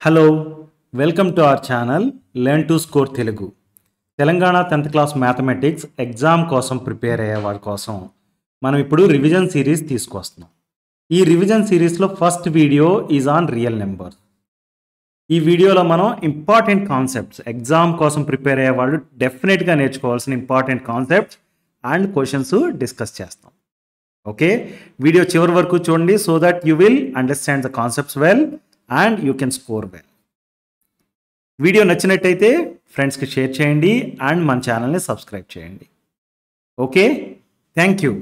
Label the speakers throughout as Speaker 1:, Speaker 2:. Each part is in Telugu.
Speaker 1: Hello welcome to our channel learn to score Telugu Telangana tenth class mathematics exam కోసం ప్రిపేర్ అయ్యే వారి కోసం మనం ఇప్పుడు రివిజన్ సిరీస్ తీసుకొస్తున్నాం ఈ రివిజన్ సిరీస్లో first video is on real number ఈ వీడియోలో మనం ఇంపార్టెంట్ కాన్సెప్ట్స్ ఎగ్జామ్ కోసం ప్రిపేర్ అయ్యే వాళ్ళు డెఫినెట్గా నేర్చుకోవాల్సిన important concepts and questions discuss చేస్తాం ఓకే వీడియో చివరి వరకు చూడండి so that you will understand the concepts well and you can score well video నచ్చినట్టయితే ఫ్రెండ్స్కి షేర్ చేయండి అండ్ మన ఛానల్ని సబ్స్క్రైబ్ చేయండి okay thank you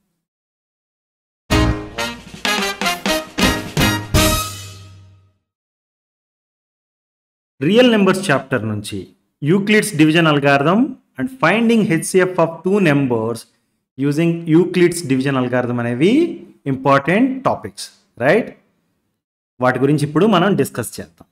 Speaker 1: real numbers chapter నుంచి Euclid's division algorithm and finding HCF of two numbers using Euclid's division algorithm అనేవి ఇంపార్టెంట్ టాపిక్స్ రైట్ వాటి గురించి ఇప్పుడు మనం డిస్కస్ చేద్దాం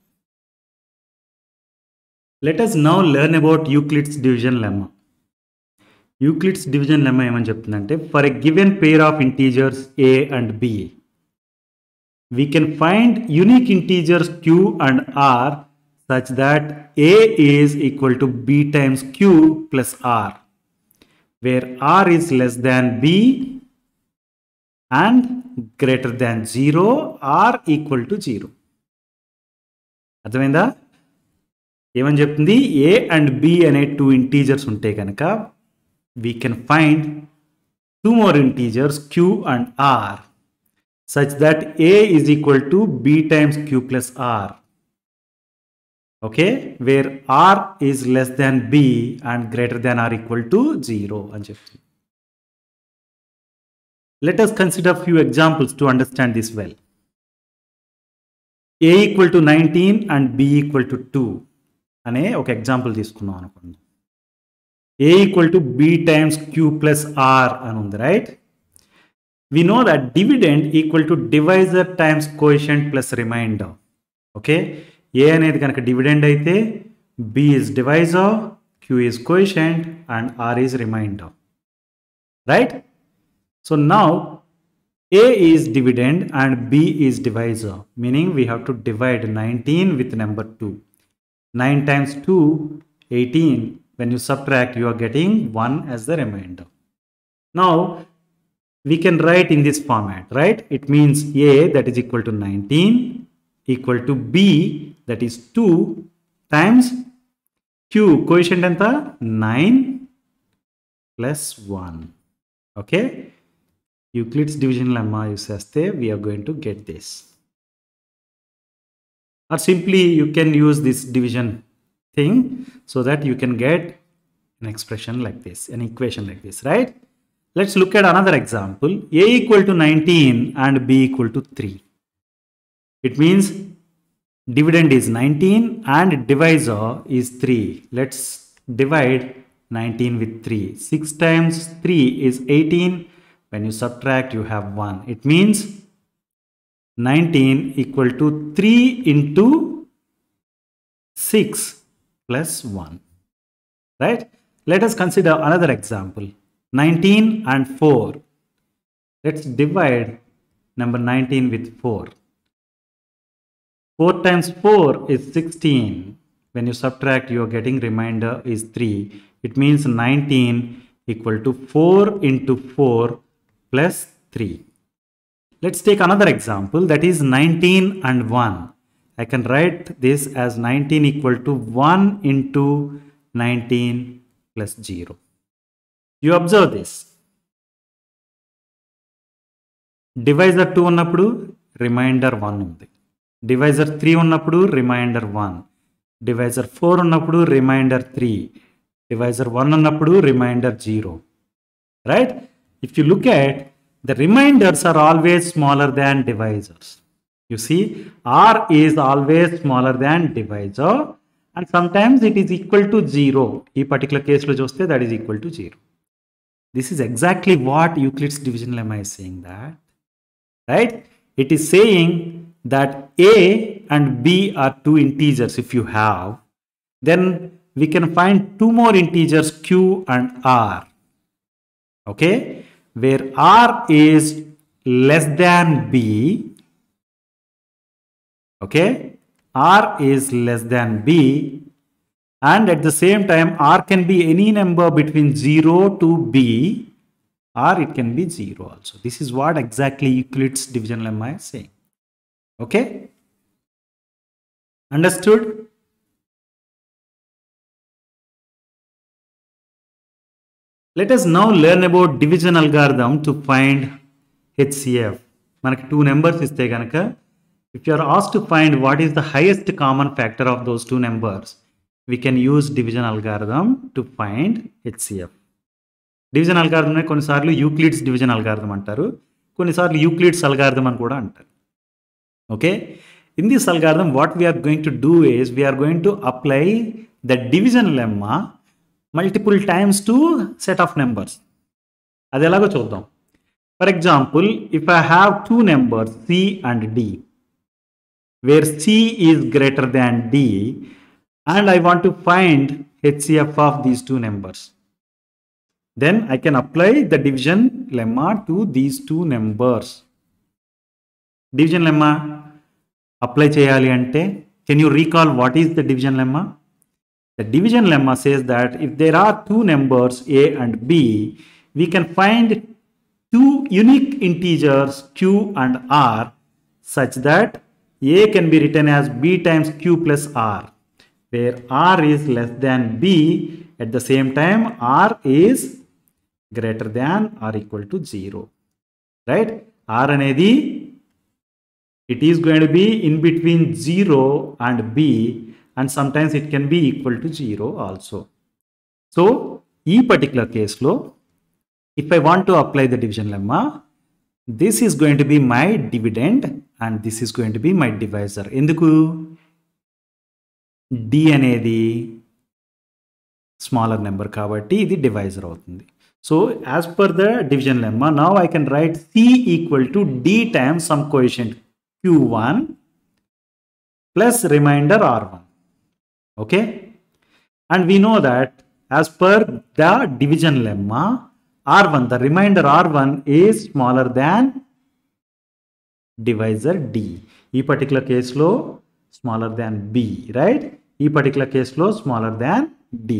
Speaker 1: let us now learn about Euclid's division lemma Euclid's division lemma ఏమని చెప్తుందంటే for a given pair of integers a and b we can find unique integers q and r such that A is equal to B times Q plus R, where R is less than B and greater than 0 or equal to 0. అర్థమైందా ఏమని చెప్తుంది ఏ అండ్ బి అనే టూ ఇంటీజర్స్ ఉంటే కనుక we can find two more integers q and r such that a is equal to b times q plus r okay where r is less than b and greater than or equal to 0 అని చెప్తుంది let us consider few examples to understand this well a equal to 19 and b equal to 2 అనే ఒక ఎగ్జాంపుల్ తీసుకున్నాం అనుకోండి a equal to b times q plus r అని ఉంది right we know that dividend equal to divisor times coefficient plus remainder okay a అనేది కనుక డివిడెండ్ అయితే b is divisor q is quotient and r is remainder right so now a is dividend and b is divisor meaning we have to divide nineteen with number two nine times two eighteen when you subtract you are getting one as the remainder now we can write in this format right it means a that is equal to 19 equal to b that is 2 times q coefficient anta 9 plus 1 okay euclid's division lemma use cheste we are going to get this or simply you can use this division thing so that you can get an expression like this an equation like this right let's look at another example a equal to 19 and b equal to 3 it means dividend is 19 and divisor is 3 let's divide 19 with 3 6 times 3 is 18 when you subtract you have 1 it means 19 equal to 3 into 6 plus 1 right let us consider another example 19 and 4 let's divide number 19 with 4 4 times 4 is 16. When you subtract, you are getting remainder is 3. It means 19 equal to 4 into 4 plus 3. Let's take another example that is 19 and 1. I can write this as 19 equal to 1 into 19 plus 0. You observe this. Divisor 2 ఉన్నప్పుడు రిమైండర్ 1 ఉంది డివైజర్ త్రీ ఉన్నప్పుడు రిమైండర్ వన్ డివైజర్ ఫోర్ ఉన్నప్పుడు రిమైండర్ త్రీ డివైజర్ వన్ ఉన్నప్పుడు remainder zero right if you look at the remainders are always smaller than divisors you see r is always smaller than divisor and sometimes it is equal to zero ఈ పర్టికులర్ కేసులో చూస్తే that is equal to zero this is exactly what Euclid's division lemma I saying that right it is saying that a and b are two integers if you have then we can find two more integers q and r okay where r is less than b okay r is less than b and at the same time r can be any number between 0 to b or it can be 0 also this is what exactly euclid's division lemma is saying okay understood let us now learn about division algorithm to find hcf మనకి టూ నెంబర్స్ ఇస్తే కనుక ఇఫ్ యు ఆర్ ఆస్ to find what is the highest common factor of those two numbers we can use division algorithm to find HCF division algorithm కొన్నిసార్లు యూక్లిడ్స్ డివిజన్ అల్గారథం అంటారు కొన్నిసార్లు యూక్లిడ్స్ అల్గారథం అని కూడా అంటారు okay in this algorithm what we're going to do is we're going to apply the division lemma multiple times to set of numbers అది ఎలాగో చూద్దాం for example if I have two numbers c and d where C is greater than d and I want to find HCF of these two numbers. Then I can apply the division lemma to these two numbers. Division lemma apply cheyali ante can you recall what is the division lemma? The division lemma says that if there are two numbers a and b, we can find two unique integers q and r such that a can be written as b times q plus r where r is less than b at the same time r is greater than or equal to 0 right r అనేది it is going to be in between 0 and b and sometimes it can be equal to 0 also so ఈ particular case లో if I want to apply the division lemma this is going to be my dividend and this is going to be my divisor ఎందుకు డి అనేది స్మాలర్ నెంబర్ కాబట్టి ఇది డివైజర్ అవుతుంది so as per the division lemma now I can write c equal to d times some quotient q one plus remainder r one okay and we know that as per the division lemma r one the remainder r one is smaller than divisor d ఈ పర్టికులర్ కేసులో smaller than b right ఈ particular case లో smaller than d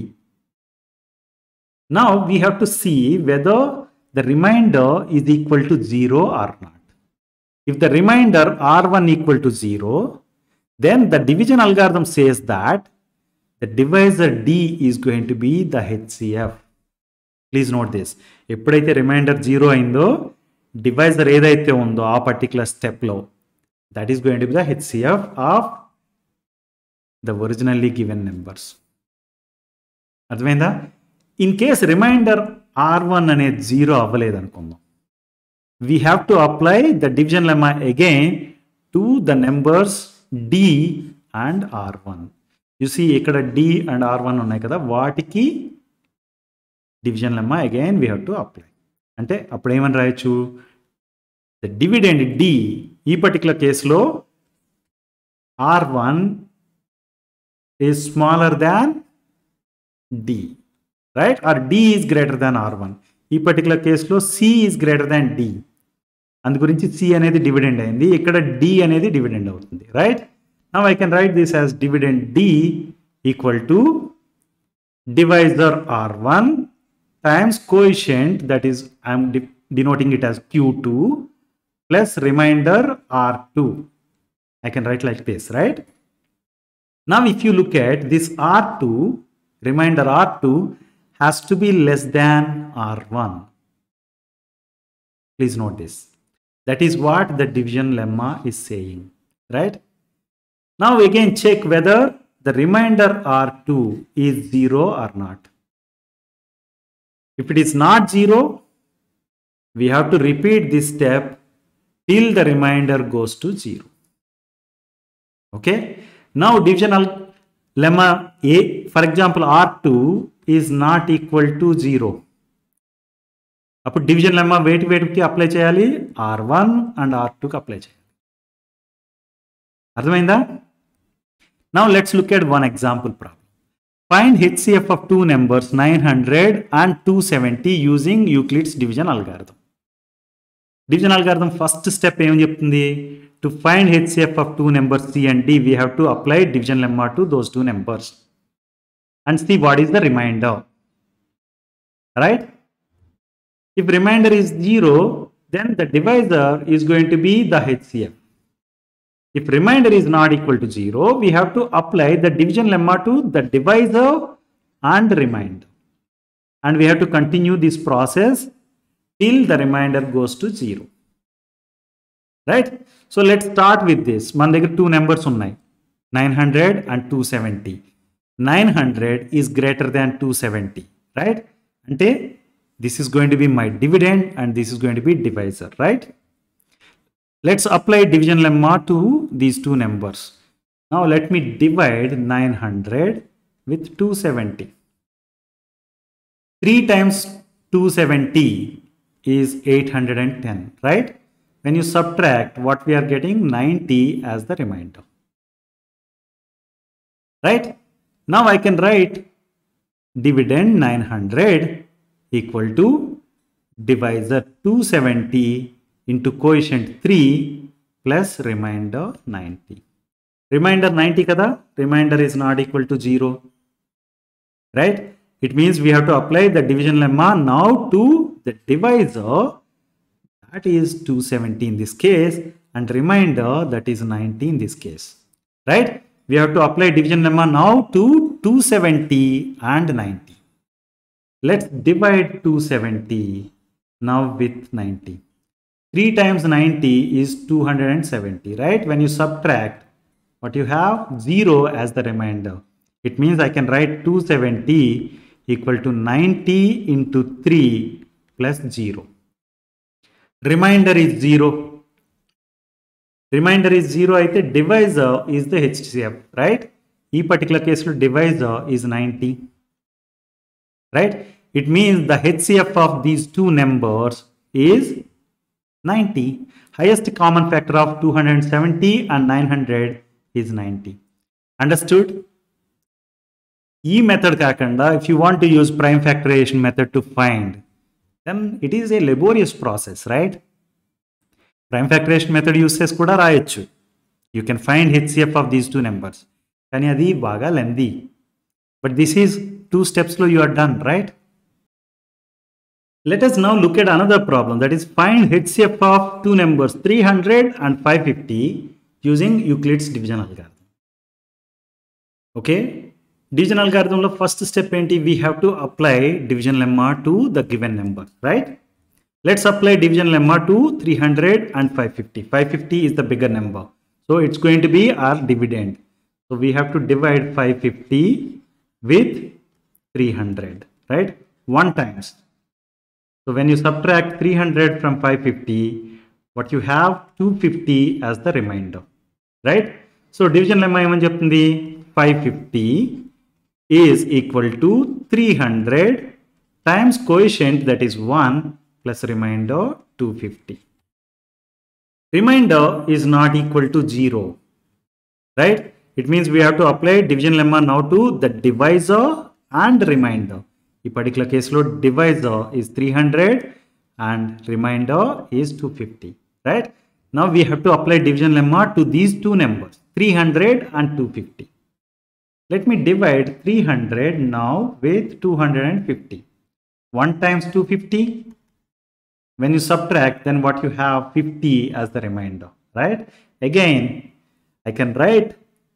Speaker 1: now we have to see whether the remainder is equal to 0 or not if the remainder r1 equal to 0 then the division algorithm says that the divisor d is going to be the hcf please note this ఎప్పుడైతే రిమైండర్ జీరో అయిందో డివైజర్ ఏదైతే ఉందో ఆ పర్టికులర్ స్టెప్లో that is going to be the HCF of the originally given numbers అర్థమైందా in case remainder r one అనేది జీరో అవ్వలేదు అనుకుందాం we have to apply the division lemma again to the numbers d and r one చూసి ఇక్కడ డి అండ్ ఆర్ వన్ ఉన్నాయి కదా వాటికి division lemma again we have to apply అంటే అప్పుడు ఏమని రాయొచ్చు ద డివిడెండ్ డి ఈ పర్టికులర్ కేసులో r one is smaller than d right r d is greater than r one ఈ పర్టికులర్ కేసులో c is greater than d అందు గురించి సి అనేది డివిడెండ్ అయింది ఇక్కడ డి అనేది డివిడెండ్ అవుతుంది right now I can write this as dividend d equal to divisor r1 times coefficient that is I am de- denoting it as q2 plus remainder r2. I can write like this, right? Now if you look at this r2, remainder r2 has to be less than r1. Please note this. That is what the division lemma is saying, right? Now again check whether the remainder R2 is 0 or not. If it is not 0, we have to repeat this step till the remainder goes to 0. Okay. Now divisional lemma A, for example, R2 is not equal to 0. అప్పుడు డివిజన్ లెమ్మా వేటి వేటికి అప్లై చేయాలి ఆర్ వన్ అండ్ ఆర్ టూకి అప్లై చేయాలి అర్థమైందా Now let's look at one example problem. Find HCF of two numbers 900 and 270 using Euclid's division algorithm. Division algorithm first step ఏమని చెప్తుంది to find HCF of two numbers C and D, we have to apply division lemma to those two numbers and see what is the remainder. Right? If remainder is 0, then the divisor is going to be the HCF. If remainder is not equal to 0, we have to apply the division lemma to the divisor and remainder. And we have to continue this process till the remainder goes to 0. Right so let start with this మన దగ్గర టూ నెంబర్స్ ఉన్నాయి nine hundred and two seventy nine hundred is greater than two seventy right అంటే this is going to be my dividend and this is going to be divisor right let's apply division lemma to these two numbers now let me divide nine hundred with two seventy three times two seventy is eight hundred and ten right when you subtract what we are getting 90 as the remainder right now i can write dividend 900 equal to divisor 270 into quotient 3 plus remainder 90 remainder 90 kada remainder is not equal to 0 right it means we have to apply the division lemma now to the divisor that is 270 in this case and remainder that is 90 in this case right we have to apply division lemma now to 270 and 90 let's divide 270 now with 90 3 times 90 is 270 right when you subtract what you have 0 as the remainder it means i can write 270 equal to 90 into 3 plus 0 remainder is zero remainder is zero అయితే divisor is the HCF right ఈ పర్టికులర్ కేసులో divisor is ninety right it means the HCF of these two numbers is ninety highest common factor of two hundred and seventy and nine hundred is ninety understood ఈ మెథడ్ కాకుండా if you want to use prime factorization method to find then it is a laborious process, right? Prime factorization method use చేసి కూడా రాయొచ్చు you can find HCF of these two numbers కానీ అది బాగా lengthy but this is two స్టెప్స్లో you are done right Let us now look at another problem that is find HCF of two numbers 300 and 550 using Euclid's division algorithm. Okay, division అల్గారిథంలో ఫస్ట్ స్టెప్ ఏంటి we have to apply division lemma to the given number right let's apply division lemma to three hundred and five fifty five fifty is the bigger number so it's going to be our dividend so we have to divide five fifty with three hundred right one times so when you subtract three hundred from five fifty what you have 250 as the remainder right so division lemma ఏమని చెప్తుంది 550 is equal to 300 times coefficient that is 1 plus remainder 250 remainder is not equal to 0 right it means we have to apply division lemma now to the divisor and remainder ఈ particular కేసులో divisor is 300 and remainder is 250 right now we have to apply division lemma to these two numbers 300 and 250 let me divide 300 now with 250 1 times 250 when you subtract then what you have 50 as the remainder right again i can write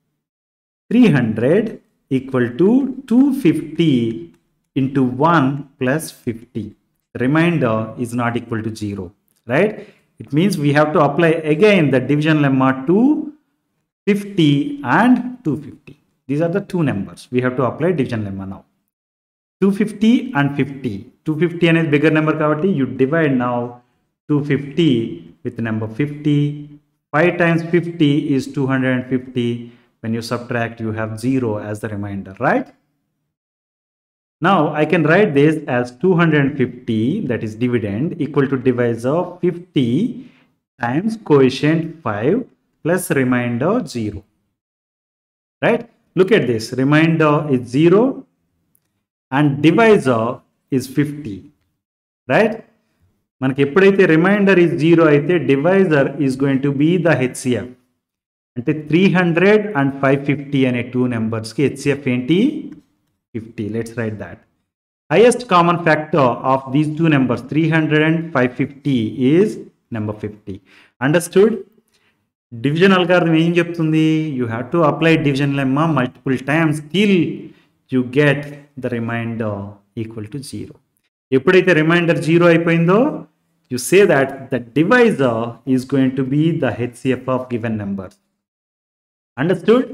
Speaker 1: 300 equal to 250 into 1 plus 50 remainder is not equal to 0 right it means we have to apply again the division lemma to 50 and 250 these are the two numbers we have to apply division lemma now 250 and 50 250 అనేది bigger number కాబట్టి you divide now 250 with number 50 5 times 50 is 250 when you subtract you have 0 as the remainder right now I can write this as 250 that is dividend equal to divisor 50 times coefficient 5 plus remainder 0 right look at this remainder is 0 and divisor is 50 right మనకి ఎప్పుడైతే రిమైండర్ ఈజ్ జీరో అయితే divisor is going to be the HCF అంటే three hundred and five fifty అనే టూ నెంబర్స్కి హెచ్సిఎఫ్ ఏంటి fifty let's right that highest common factor of these two numbers three hundred and five fifty is number fifty understood division algorithm ఏం చెప్తుంది you have to apply division lemma multiple times still you get the remainder equal to zero ఎప్పుడైతే రిమైండర్ జీరో అయిపోయిందో you say that the divisor is going to be the HCF of given number understood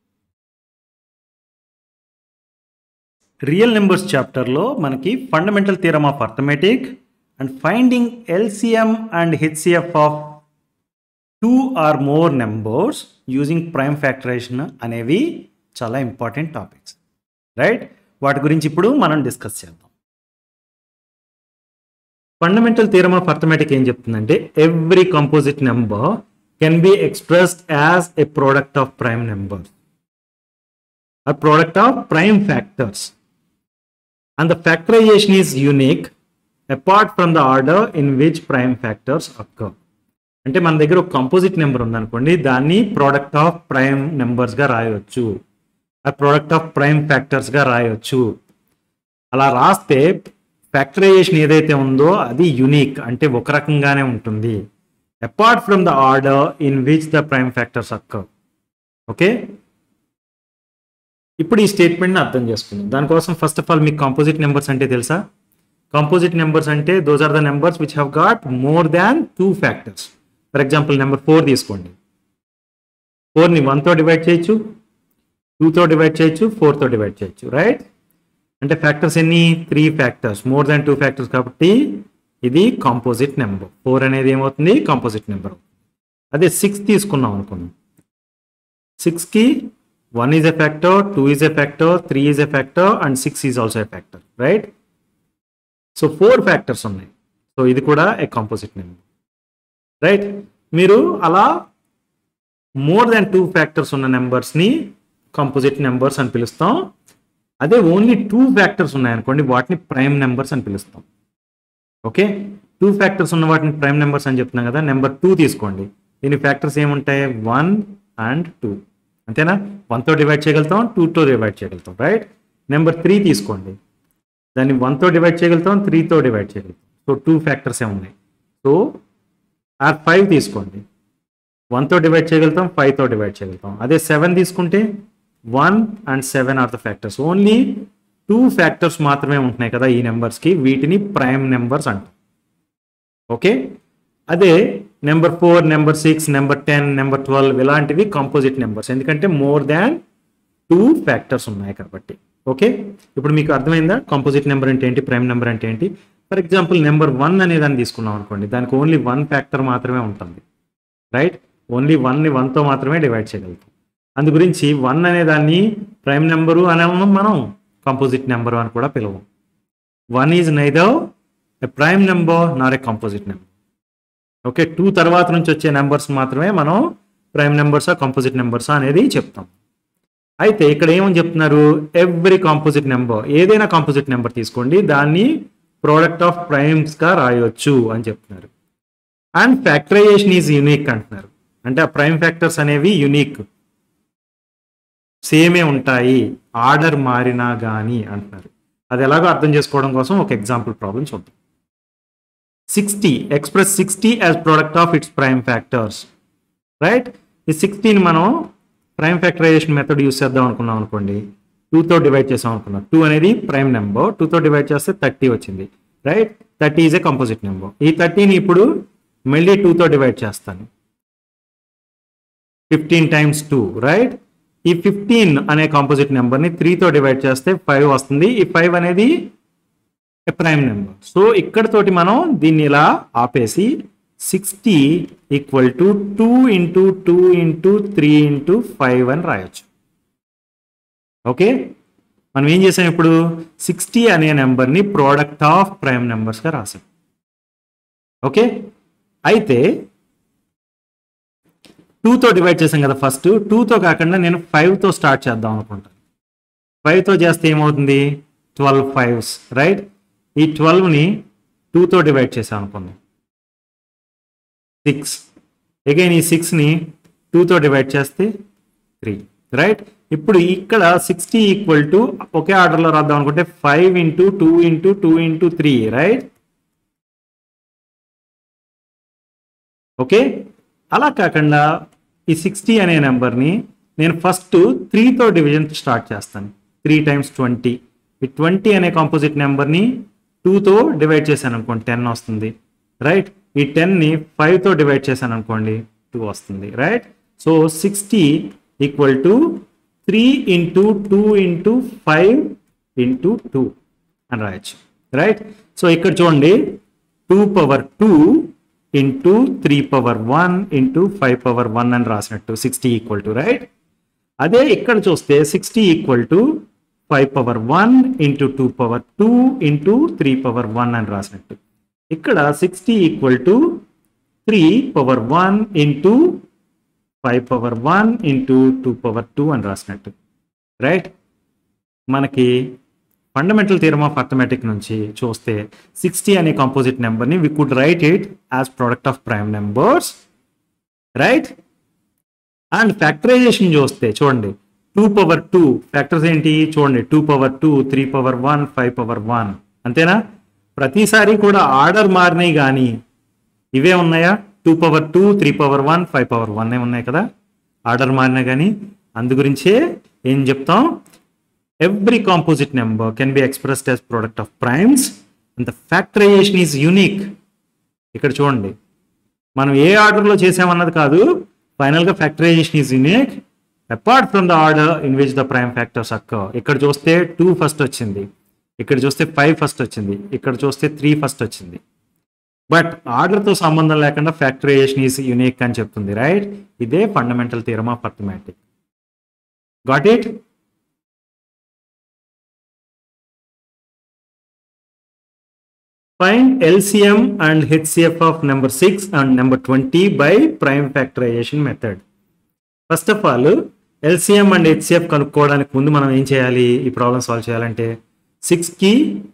Speaker 1: real numbers చాప్టర్లో మనకి fundamental theorem of arithmetic and finding LCM and HCF of two or more numbers using prime factorization అనేవి చాలా ఇంపార్టెంట్ టాపిక్స్ రైట్ వాటి గురించి ఇప్పుడు మనం డిస్కస్ చేద్దాం ఫండమెంటల్ థియరమ్ ఆఫ్ అర్థమెటిక్ ఏం చెప్తుందంటే every composite number can be expressed as a product of prime number a product of prime factors and the factorization is unique apart from the order in which prime factors occur అంటే మన దగ్గర ఒక కంపోజిట్ నెంబర్ ఉందనుకోండి దాన్ని ప్రోడక్ట్ ఆఫ్ ప్రైమ్ నెంబర్స్గా రాయవచ్చు ఆ ప్రోడక్ట్ ఆఫ్ ప్రైమ్ ఫ్యాక్టర్స్గా రాయవచ్చు అలా రాస్తే ఫ్యాక్టరైజేషన్ ఏదైతే ఉందో అది యునిక్ అంటే ఒక రకంగానే ఉంటుంది apart from the order in which the prime factors occur okay ఇప్పుడు ఈ స్టేట్మెంట్ని అర్థం చేసుకుందాం దానికోసం ఫస్ట్ ఆఫ్ ఆల్ మీకు కాంపోజిట్ నెంబర్స్ అంటే తెలుసా కాంపోజిట్ నెంబర్స్ అంటే those are the numbers which have got more than two factors for example number four తీసుకోండి ఫోర్ని వన్తో డివైడ్ చేయొచ్చు టూతో డివైడ్ చేయొచ్చు ఫోర్తో డివైడ్ చేయొచ్చు రైట్ అంటే ఫ్యాక్టర్స్ ఎన్ని three factors more than two factors కాబట్టి ఇది కాంపోజిట్ నెంబర్ ఫోర్ అనేది ఏమవుతుంది కాంపోజిట్ నెంబర్ అదే సిక్స్ తీసుకున్నాం అనుకున్నాం సిక్స్కి one is a factor two is a factor three is a factor and six is also a factor right so four factors ఉన్నాయి సో ఇది కూడా ఏ కాంపోజిట్ నెంబర్ రైట్ మీరు అలా మోర్ దాన్ టూ ఫ్యాక్టర్స్ ఉన్న నెంబర్స్ని కాంపోజిట్ నెంబర్స్ అని పిలుస్తాం అదే ఓన్లీ టూ ఫ్యాక్టర్స్ ఉన్నాయనుకోండి వాటిని ప్రైమ్ నెంబర్స్ అని పిలుస్తాం ఓకే టూ ఫ్యాక్టర్స్ ఉన్న వాటిని ప్రైమ్ నెంబర్స్ అని చెప్తున్నాం కదా నెంబర్ టూ తీసుకోండి దీని ఫ్యాక్టర్స్ ఏముంటాయి వన్ అండ్ టూ అంతేనా వన్తో డివైడ్ చేయగలుగుతాం టూతో డివైడ్ చేయగలుగుతాం రైట్ నెంబర్ త్రీ తీసుకోండి దాన్ని వన్తో డివైడ్ చేయగలుగుతాం త్రీతో డివైడ్ చేయగలుగుతాం సో టూ ఫ్యాక్టర్స్ ఏ ఉన్నాయి సో ఆర్ ఫైవ్ తీసుకోండి వన్తో డివైడ్ చేయగలుగుతాం ఫైవ్తో డివైడ్ చేయగలుగుతాం అదే సెవెన్ తీసుకుంటే one and seven are the factors only two factors మాత్రమే ఉంటున్నాయి కదా ఈ నెంబర్స్కి వీటిని ప్రైమ్ నెంబర్స్ అంటాం ఓకే అదే number four number six number ten number twelve ఇలాంటివి కాంపోజిట్ నెంబర్స్ ఎందుకంటే మోర్ దాన్ టూ ఫ్యాక్టర్స్ ఉన్నాయి కాబట్టి ఓకే ఇప్పుడు మీకు అర్థమైందా కాంపోజిట్ నెంబర్ అంటే ఏంటి ప్రైమ్ నెంబర్ అంటే ఏంటి ఫర్ ఎగ్జాంపుల్ నెంబర్ వన్ అనే దాన్ని తీసుకున్నాం అనుకోండి దానికి ఓన్లీ వన్ ఫ్యాక్టర్ మాత్రమే ఉంటుంది రైట్ ఓన్లీ వన్ని వన్తో మాత్రమే డివైడ్ చేయగలుగుతాం అందు గురించి వన్ అనే దాన్ని ప్రైమ్ నెంబరు అనే మనం కాంపోజిట్ నెంబరు అని కూడా పిలవం one is neither a prime number nor a composite number okay two తర్వాత నుంచి వచ్చే నెంబర్స్ మాత్రమే మనం ప్రైమ్ నెంబర్సా కాంపోజిట్ నెంబర్సా అనేది చెప్తాం అయితే ఇక్కడ ఏమని చెప్తున్నారు ఎవ్రీ కాంపోజిట్ నెంబర్ ఏదైనా కాంపోజిట్ నెంబర్ తీసుకోండి దాన్ని ప్రోడక్ట్ ఆఫ్ ప్రైమ్స్గా రాయొచ్చు అని చెప్తున్నారు అండ్ ఫ్యాక్టరైజేషన్ ఈజ్ యూనిక్ అంటున్నారు అంటే ఆ ప్రైమ్ ఫ్యాక్టర్స్ అనేవి యునిక్ సేమే ఉంటాయి ఆర్డర్ మారినా కానీ అంటున్నారు అది ఎలాగో అర్థం చేసుకోవడం కోసం ఒక ఎగ్జాంపుల్ ప్రాబ్లం చూద్దాం sixty express sixty as product of its prime factors right ఈ సిక్స్టీని మనం ప్రైమ్ ఫ్యాక్టరైజేషన్ మెథడ్ యూస్ చేద్దాం అనుకున్నాం అనుకోండి టూతో డివైడ్ చేసాం అనుకున్నాం టూ అనేది ప్రైమ్ నెంబర్ టూతో డివైడ్ చేస్తే థర్టీ వచ్చింది right thirty is a composite number ఈ థర్టీని ఇప్పుడు మళ్ళీ టూతో డివైడ్ చేస్తాను ఫిఫ్టీన్ టైమ్స్ టూ రైట్ ఈ ఫిఫ్టీన్ అనే కాంపోజిట్ నెంబర్ని త్రీతో డివైడ్ చేస్తే ఫైవ్ వస్తుంది ఈ ఫైవ్ అనేది ప్రైమ్ నెంబర్ సో ఇక్కడతోటి మనం దీన్ని ఇలా ఆపేసి sixty equal to two into two into three into five అని రాయొచ్చు ఓకే మనం ఏం చేసాం ఇప్పుడు సిక్స్టీ అనే నెంబర్ని ప్రోడక్ట్ ఆఫ్ ప్రైమ్ నెంబర్స్గా రాసాం ఓకే అయితే టూతో డివైడ్ చేసాం కదా ఫస్ట్ టూతో కాకుండా నేను ఫైవ్తో స్టార్ట్ చేద్దాం అనుకుంటాను ఫైవ్తో చేస్తే ఏమవుతుంది ట్వెల్వ్ ఫైవ్స్ రైట్ ఈ ట్వెల్వ్ని టూతో డివైడ్ చేసాం అనుకుందాం సిక్స్ అగైన్ ఈ సిక్స్ని టూతో డివైడ్ చేస్తే త్రీ రైట్ ఇప్పుడు ఇక్కడ సిక్స్టీ ఈక్వల్ టు ఒకే ఆర్డర్లో రాద్దాం అనుకుంటే five into two into two into three right okay అలా కాకుండా ఈ సిక్స్టీ అనే నెంబర్ని నేను ఫస్ట్ త్రీతో డివిజన్ స్టార్ట్ చేస్తాను త్రీ టైమ్స్ ట్వంటీ ఈ ట్వంటీ అనే కాంపోజిట్ నెంబర్ని టూతో డివైడ్ చేశాను అనుకోండి టెన్ వస్తుంది రైట్ ఈ టెన్ని ఫైవ్తో డివైడ్ చేశాను అనుకోండి టూ వస్తుంది right so sixty equal to three into two into five into two అని రాయొచ్చు రైట్ సో ఇక్కడ చూడండి two power two into three power one into five power one అని రాసినట్టు సిక్స్టీ ఈక్వల్ టు రైట్ అదే ఇక్కడ చూస్తే sixty equal to five power one into two power two into three power one అని రాసినట్టు ఇక్కడ sixty equal to three power one into five power one into two power two అని రాసినట్టు రైట్ మనకి ఫండమెంటల్ థియరమ్ ఆఫ్ అర్థమెటిక్ నుంచి చూస్తే సిక్స్టీ అనే కాంపోజిట్ నెంబర్ని we could write it as product of prime numbers right and factorization చూస్తే చూడండి టూ పవర్ టూ ఫ్యాక్టర్స్ ఏంటి చూడండి two power two three power one five power one అంతేనా ప్రతిసారి కూడా ఆర్డర్ మారినాయి కానీ ఇవే ఉన్నాయా two power two three power one five power one ఉన్నాయి కదా ఆర్డర్ మారినా కానీ అందు గురించే ఏం చెప్తాం every composite number can be expressed as product of primes and the factorization is unique ఇక్కడ చూడండి మనం ఏ ఆర్డర్లో చేసామన్నది కాదు ఫైనల్గా factorization is unique apart from the order in which the prime factors occur ఇక్కడ చూస్తే టూ ఫస్ట్ వచ్చింది ఇక్కడ చూస్తే ఫైవ్ ఫస్ట్ వచ్చింది ఇక్కడ చూస్తే త్రీ ఫస్ట్ వచ్చింది బట్ ఆర్డర్తో సంబంధం లేకుండా ఫ్యాక్టరైజేషన్ ఈజ్ యూనిక్ అని చెప్తుంది రైట్ ఇదే fundamental theorem of arithmetic got it Find LCM and HCF of number 6 and number 20 by prime factorization method. First of all LCM and HCF కనుక్కోవడానికి ముందు మనం ఏం చేయాలి ఈ ప్రాబ్లమ్ సాల్వ్ చేయాలంటే సిక్స్కి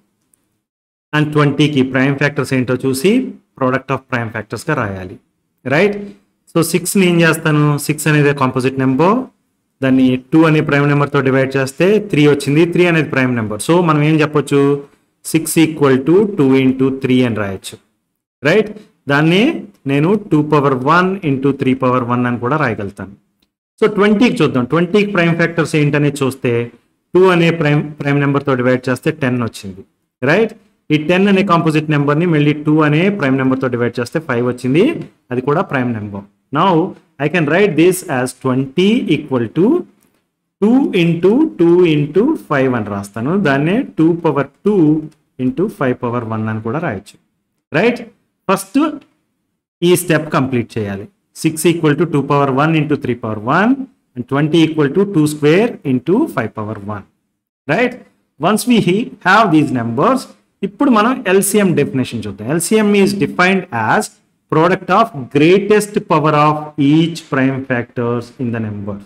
Speaker 1: అండ్ ట్వంటీకి ప్రైమ్ ఫ్యాక్టర్స్ ఏంటో చూసి ప్రోడక్ట్ ఆఫ్ ప్రైమ్ ఫ్యాక్టర్స్గా రాయాలి రైట్ సో సిక్స్ని ఏం చేస్తాను సిక్స్ అనేది కాంపోజిట్ నెంబర్ దాన్ని టూ అనే ప్రైమ్ నెంబర్తో డివైడ్ చేస్తే త్రీ వచ్చింది త్రీ అనేది ప్రైమ్ నెంబర్ సో మనం ఏం చెప్పొచ్చు six equal to two into three అని రాయొచ్చు రైట్ దాన్ని నేను two power one into three power one అని కూడా రాయగలుగుతాను సో ట్వంటీకి చూద్దాం ట్వంటీకి ప్రైమ్ ఫ్యాక్టర్స్ ఏంటనేది చూస్తే టూ అనే ప్రైమ్ ప్రైమ్ నెంబర్తో డివైడ్ చేస్తే టెన్ వచ్చింది రైట్ ఈ టెన్ అనే కాంపోజిట్ నెంబర్ని మళ్ళీ టూ అనే ప్రైమ్ నెంబర్తో డివైడ్ చేస్తే ఫైవ్ వచ్చింది అది కూడా prime number now I can write this as twenty equal to two into two into five అని రాస్తాను దాన్నే two power two into five power one అని కూడా రాయొచ్చు రైట్ ఫస్ట్ ఈ స్టెప్ కంప్లీట్ చేయాలి six equal to two power one into three power one and twenty equal to two square into five power one right once we have these numbers ఇప్పుడు మనం ఎల్సిఎం డెఫినేషన్ చూద్దాం LCM is defined as product of greatest power of each prime factors in the number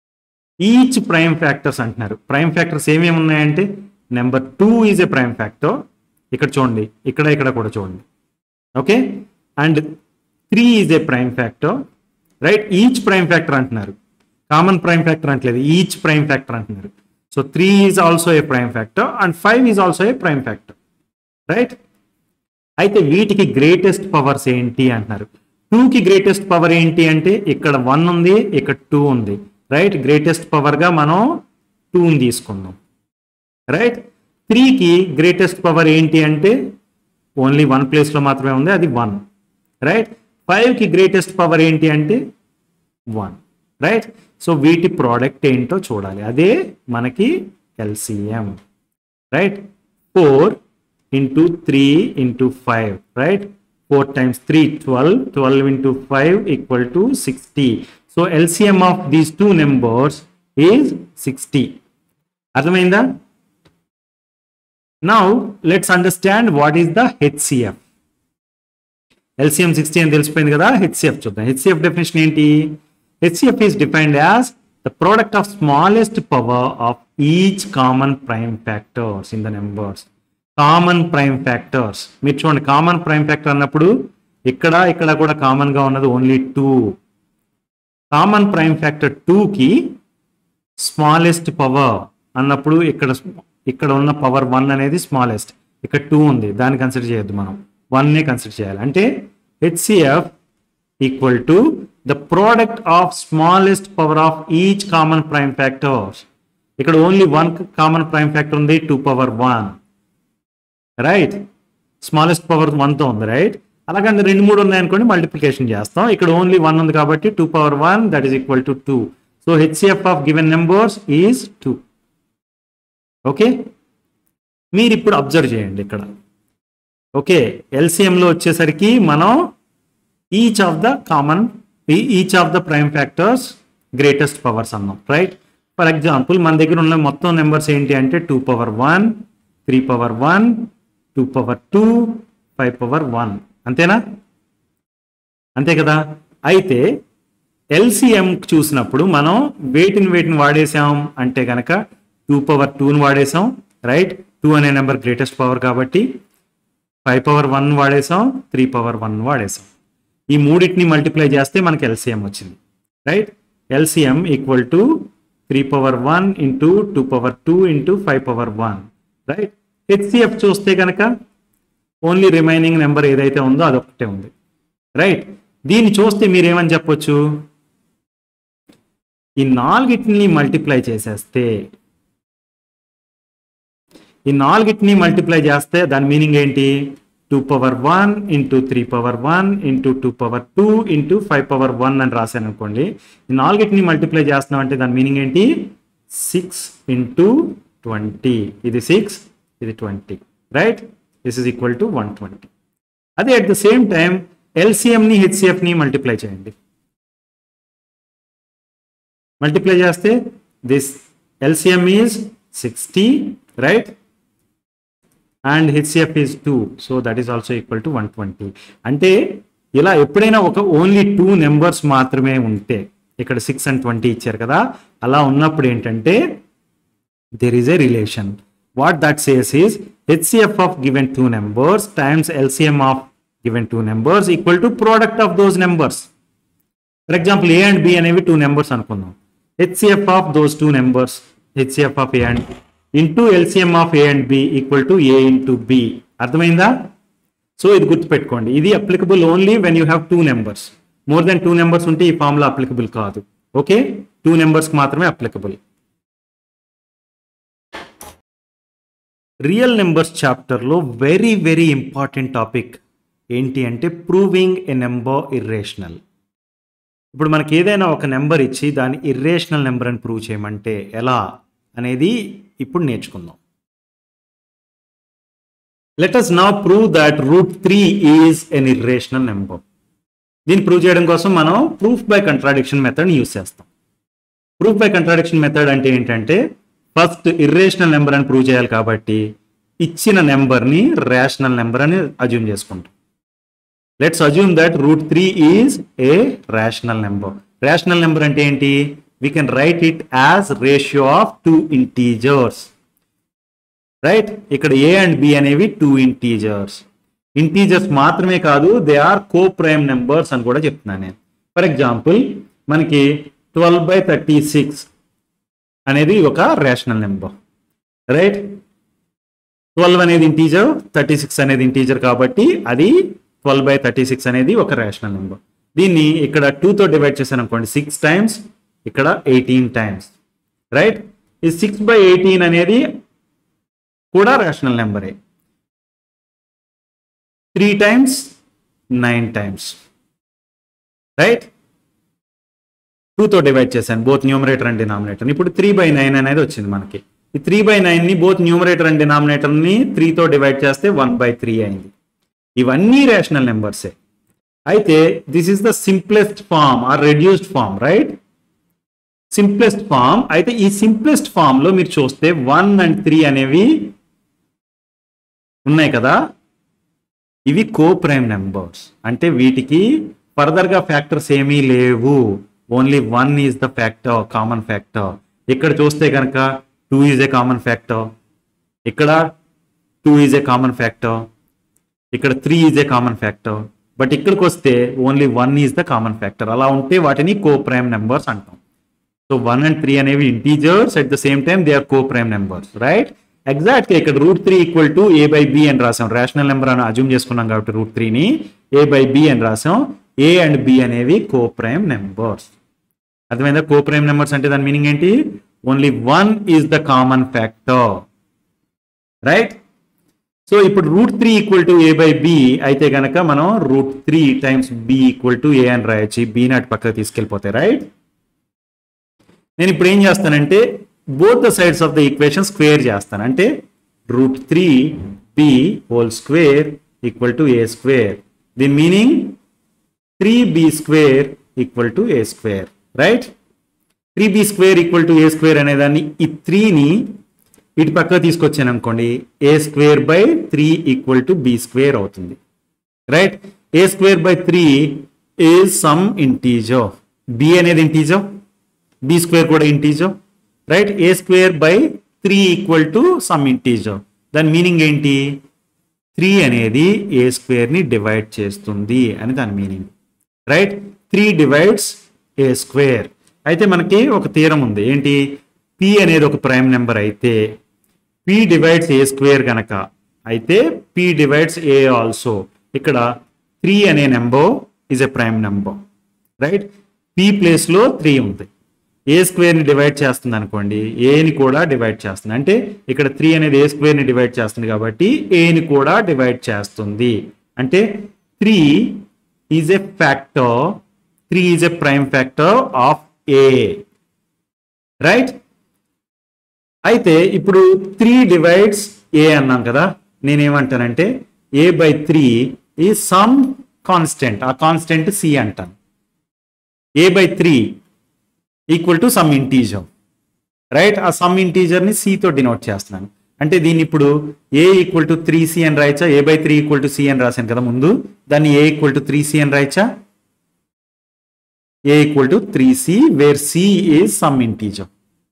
Speaker 1: each prime factors అంటున్నారు ప్రైమ్ ఫ్యాక్టర్స్ ఏమేమి ఉన్నాయంటే number two is a prime factor ఇక్కడ చూడండి ఇక్కడ ఇక్కడ కూడా చూడండి okay and three is a prime factor right each prime factor అంటున్నారు కామన్ ప్రైమ్ ఫ్యాక్టర్ అంటలేదు ఈచ్ ప్రైమ్ ఫ్యాక్టర్ అంటున్నారు so three is also a prime factor and five is also a prime factor right అయితే వీటికి గ్రేటెస్ట్ పవర్స్ ఏంటి అంటున్నారు టూకి గ్రేటెస్ట్ పవర్ ఏంటి అంటే ఇక్కడ వన్ ఉంది ఇక్కడ టూ ఉంది రైట్ గ్రేటెస్ట్ పవర్గా మనం టూని తీసుకుందాం రైట్ త్రీకి గ్రేటెస్ట్ పవర్ ఏంటి అంటే ఓన్లీ వన్ ప్లేస్లో మాత్రమే ఉంది అది వన్ రైట్ ఫైవ్కి గ్రేటెస్ట్ పవర్ ఏంటి అంటే వన్ రైట్ సో వీటి ప్రోడక్ట్ ఏంటో చూడాలి అదే మనకి LCM right four into three into five right four times three twelve twelve into five equal to sixty so LCM of these two numbers is sixty అర్థమైందా now let's understand what is the HCF LCM sixty అని తెలిసిపోయింది కదా హెచ్సిఎఫ్ చూద్దాం హెచ్సిఎఫ్ డెఫినేషన్ ఏంటి HCF is defined as the product of smallest power of each common prime factors in the numbers common prime factors మీరు చూడండి కామన్ ప్రైమ్ ఫ్యాక్టర్ అన్నప్పుడు ఇక్కడ ఇక్కడ కూడా కామన్ గా ఉన్నది only two common prime factor టూకి స్మాలెస్ట్ పవర్ అన్నప్పుడు ఇక్కడ ఇక్కడ ఉన్న పవర్ వన్ అనేది స్మాలెస్ట్ ఇక్కడ టూ ఉంది దాన్ని కన్సిడర్ చేయొద్దు మనం వన్నే కన్సిడర్ చేయాలి అంటే HCF equal to the product of smallest power of each common prime factors ఇక్కడ only one common prime factor ఉంది two power one right smallest power వన్తో ఉంది రైట్ అలాగే రెండు మూడు ఉన్నాయనుకోండి మల్టిప్లికేషన్ చేస్తాం ఇక్కడ ఓన్లీ వన్ ఉంది కాబట్టి two power one that is equal to two so HCF of given numbers is two okay మీరు ఇప్పుడు అబ్జర్వ్ చేయండి ఇక్కడ ఓకే ఎల్సిఎంలో వచ్చేసరికి మనం each of the common each of the prime factors greatest powers అన్నాం రైట్ ఫర్ ఎగ్జాంపుల్ మన దగ్గర ఉన్న మొత్తం నెంబర్స్ ఏంటి అంటే two power one three power one two power two five power one అంతేనా అంతే కదా అయితే ఎల్సిఎం చూసినప్పుడు మనం వేటిని వేటిని వాడేసాం అంటే కనుక టూ పవర్ టూని వాడేసాం రైట్ టూ అనే నెంబర్ గ్రేటెస్ట్ పవర్ కాబట్టి ఫైవ్ పవర్ వన్ వాడేసాం త్రీ పవర్ వన్ వాడేసాం ఈ మూడింటిని మల్టిప్లై చేస్తే మనకి ఎల్సిఎం వచ్చింది right LCM equal to three power one into two power two into five power one right HCF చూస్తే కనుక ఓన్లీ రిమైనింగ్ నెంబర్ ఏదైతే ఉందో అదొకటే ఉంది రైట్ దీన్ని చూస్తే మీరేమని చెప్పొచ్చు ఈ నాలుగిటిని మల్టిప్లై చేసేస్తే ఈ నాలుగిటిని మల్టిప్లై చేస్తే దాని మీనింగ్ ఏంటి two power one into three power one into two power two into five power one అని రాశాను అనుకోండి ఈ నాలుగిటిని మల్టిప్లై చేస్తున్నాం అంటే దాని మీనింగ్ ఏంటి సిక్స్ ఇంటూ ట్వంటీ ఇది సిక్స్ ఇది twenty right this is equal to one twenty అదే అట్ ద సేమ్ టైం ఎల్సిఎంని హెచ్సిఎఫ్ని మల్టిప్లై చేయండి మల్టిప్లై చేస్తే this LCM is sixty right and HCF is two so that is also equal to one twenty అంటే ఇలా ఎప్పుడైనా ఒక ఓన్లీ టూ నెంబర్స్ మాత్రమే ఉంటే ఇక్కడ సిక్స్ అండ్ ట్వంటీ ఇచ్చారు కదా అలా ఉన్నప్పుడు ఏంటంటే there is a relation. What that says is HCF of given two numbers times LCM of given two numbers equal to product of those numbers. For example, A and B అనేవి two numbers అనుకుందాం HCF of those two numbers, HCF of A and into LCM of A and B equal to A into B. అర్థమైందా సో ఇది గుర్తుపెట్టుకోండి ఇది applicable only when you have two numbers more than two numbers ఉంటే ఈ ఫార్ములా అప్లికబుల్ కాదు ఓకే టూ నెంబర్స్కి మాత్రమే అప్లికబుల్ రియల్ నెంబర్స్ చాప్టర్లో వెరీ వెరీ ఇంపార్టెంట్ టాపిక్ ఏంటి అంటే ప్రూవింగ్ ఎ నెంబర్ ఇర్రేషనల్ ఇప్పుడు మనకి ఏదైనా ఒక నెంబర్ ఇచ్చి దాన్ని ఇర్రేషనల్ నెంబర్ అని ప్రూవ్ చేయమంటే ఎలా అనేది ఇప్పుడు నేర్చుకుందాం లెట్ అస్ నా prove that root three is an irrational number దీన్ని ప్రూవ్ చేయడం కోసం మనం proof by contradiction method use చేస్తాం ప్రూఫ్ బై కంట్రాడిక్షన్ మెథడ్ అంటే ఏంటంటే ఫస్ట్ ఇర్రేషనల్ నెంబర్ అని ప్రూవ్ చేయాలి కాబట్టి ఇచ్చిన నెంబర్ని రేషనల్ నెంబర్ అని అజ్యూమ్ చేసుకుంటాం let's assume that root three is a rational number rational number అంటే ఏంటి we can write it as ratio of two integers right ఇక్కడ ఏ అండ్ బి అనేవి టూ ఇంటీజర్స్ ఇంటీజర్స్ మాత్రమే కాదు they are coprime numbers అని కూడా చెప్తున్నాను నేను ఫర్ ఎగ్జాంపుల్ మనకి ట్వెల్వ్ బై థర్టీ సిక్స్ అనేది ఒక రేషనల్ నెంబర్ రైట్ ట్వెల్వ్ అనేది ఇంటీజర్ థర్టీ సిక్స్ అనేది ఇంటీజర్ కాబట్టి అది ట్వెల్వ్ బై థర్టీ సిక్స్ అనేది ఒక రేషనల్ నెంబర్ దీన్ని ఇక్కడ టూతో డివైడ్ చేశాను అనుకోండి సిక్స్ టైమ్స్ ఇక్కడ ఎయిటీన్ టైమ్స్ రైట్ ఈ సిక్స్ బై ఎయిటీన్ అనేది కూడా రేషనల్ నెంబరే three times nine times right టూతో డివైడ్ చేశాను బోత్ న్యూమరేటర్ అండ్ డినామినేటర్ ఇప్పుడు త్రీ బై నైన్ అనేది వచ్చింది మనకి ఈ త్రీ బై నైన్ని బోత్ న్యూమరేటర్ అండ్ డినామినేటర్ని త్రీతో డివైడ్ చేస్తే వన్ బై త్రీ అయింది ఇవన్నీ రేషనల్ నెంబర్సే అయితే this is the simplest form or reduced form right simplest form అయితే ఈ సింప్లెస్ట్ ఫామ్ లో మీరు చూస్తే వన్ అండ్ త్రీ అనేవి ఉన్నాయి కదా ఇవి కో ప్రైమ్ నెంబర్స్ అంటే వీటికి ఫర్దర్ గా ఫ్యాక్టర్స్ ఏమీ లేవు only one is the factor common factor ఇక్కడ చూస్తే కనుక two is a common factor ఇక్కడ two is a common factor ఇక్కడ three is a common factor but ఇక్కడికి వస్తే only one is the common factor అలా ఉంటే వాటిని కో ప్రైమ్ నెంబర్స్ అంటాం సో వన్ అండ్ త్రీ అనేవి integers at the same time they are coprime numbers right exact గా ఇక్కడ root three equal to A by B అని రాసాం రేషనల్ నెంబర్ అని అజ్యూమ్ చేసుకున్నాం కాబట్టి రూట్ త్రీని ఏ బై బి అని రాసాం ఏ అండ్ బి అనేవి కో ప్రైమ్ నెంబర్స్ అర్థమైందా కో ప్రైమ్ నెంబర్స్ అంటే దాని మీనింగ్ ఏంటి only one is the common factor right so ఇప్పుడు root three equal to A by B అయితే గనక మనం root three times B equal to A అని రాయొచ్చు బి నాటి పక్కకు తీసుకెళ్ళిపోతాయి రైట్ నేను ఇప్పుడు ఏం చేస్తానంటే both the sides of the equation square చేస్తాను అంటే root three B whole square equal to A square దీని meaning three B square equal to A square right three B square equal to A square అనేదాన్ని ఈ త్రీని ఇటు పక్క తీసుకొచ్చాను అనుకోండి A square by three equal to B square అవుతుంది right A square by three is some integer B అనేది ఇంటీజో బి స్క్వేర్ కూడా ఇంటీజో right A square by three equal to some integer దాని మీనింగ్ ఏంటి త్రీ అనేది ఏ స్క్వేర్ని డివైడ్ చేస్తుంది అని దాని meaning right three divides A square అయితే మనకి ఒక తీరం ఉంది ఏంటి పి అనేది ఒక ప్రైమ్ నెంబర్ అయితే పి డివైడ్స్ ఏ స్క్వేర్ గనక అయితే పి డివైడ్స్ ఏ ఆల్సో ఇక్కడ త్రీ అనే number is a prime number right P ప్లేస్లో త్రీ ఉంది ఏ స్క్వేర్ని డివైడ్ చేస్తుంది అనుకోండి ఏని కూడా డివైడ్ చేస్తుంది అంటే ఇక్కడ త్రీ అనేది ఏ స్క్వేర్ని డివైడ్ చేస్తుంది కాబట్టి ఏని కూడా డివైడ్ చేస్తుంది అంటే three is a factor three is a prime factor of A right అయితే ఇప్పుడు త్రీ డివైడ్స్ ఏ అన్నాం కదా నేనేమంటానంటే ఏ బై త్రీ ఈ సమ్ కాన్స్టెంట్ ఆ కాన్స్టెంట్ సి అంటాను A by three equal to some integer right ఆ సమ్ ఇంటీజర్ని సితో డినోట్ చేస్తున్నాను అంటే దీన్ని ఇప్పుడు A equal to three C అని రాయచ్చా A by three equal to C అని రాశాను కదా ముందు దాన్ని A equal to three C అని రాయచ్చా A equal to three C where C is some integer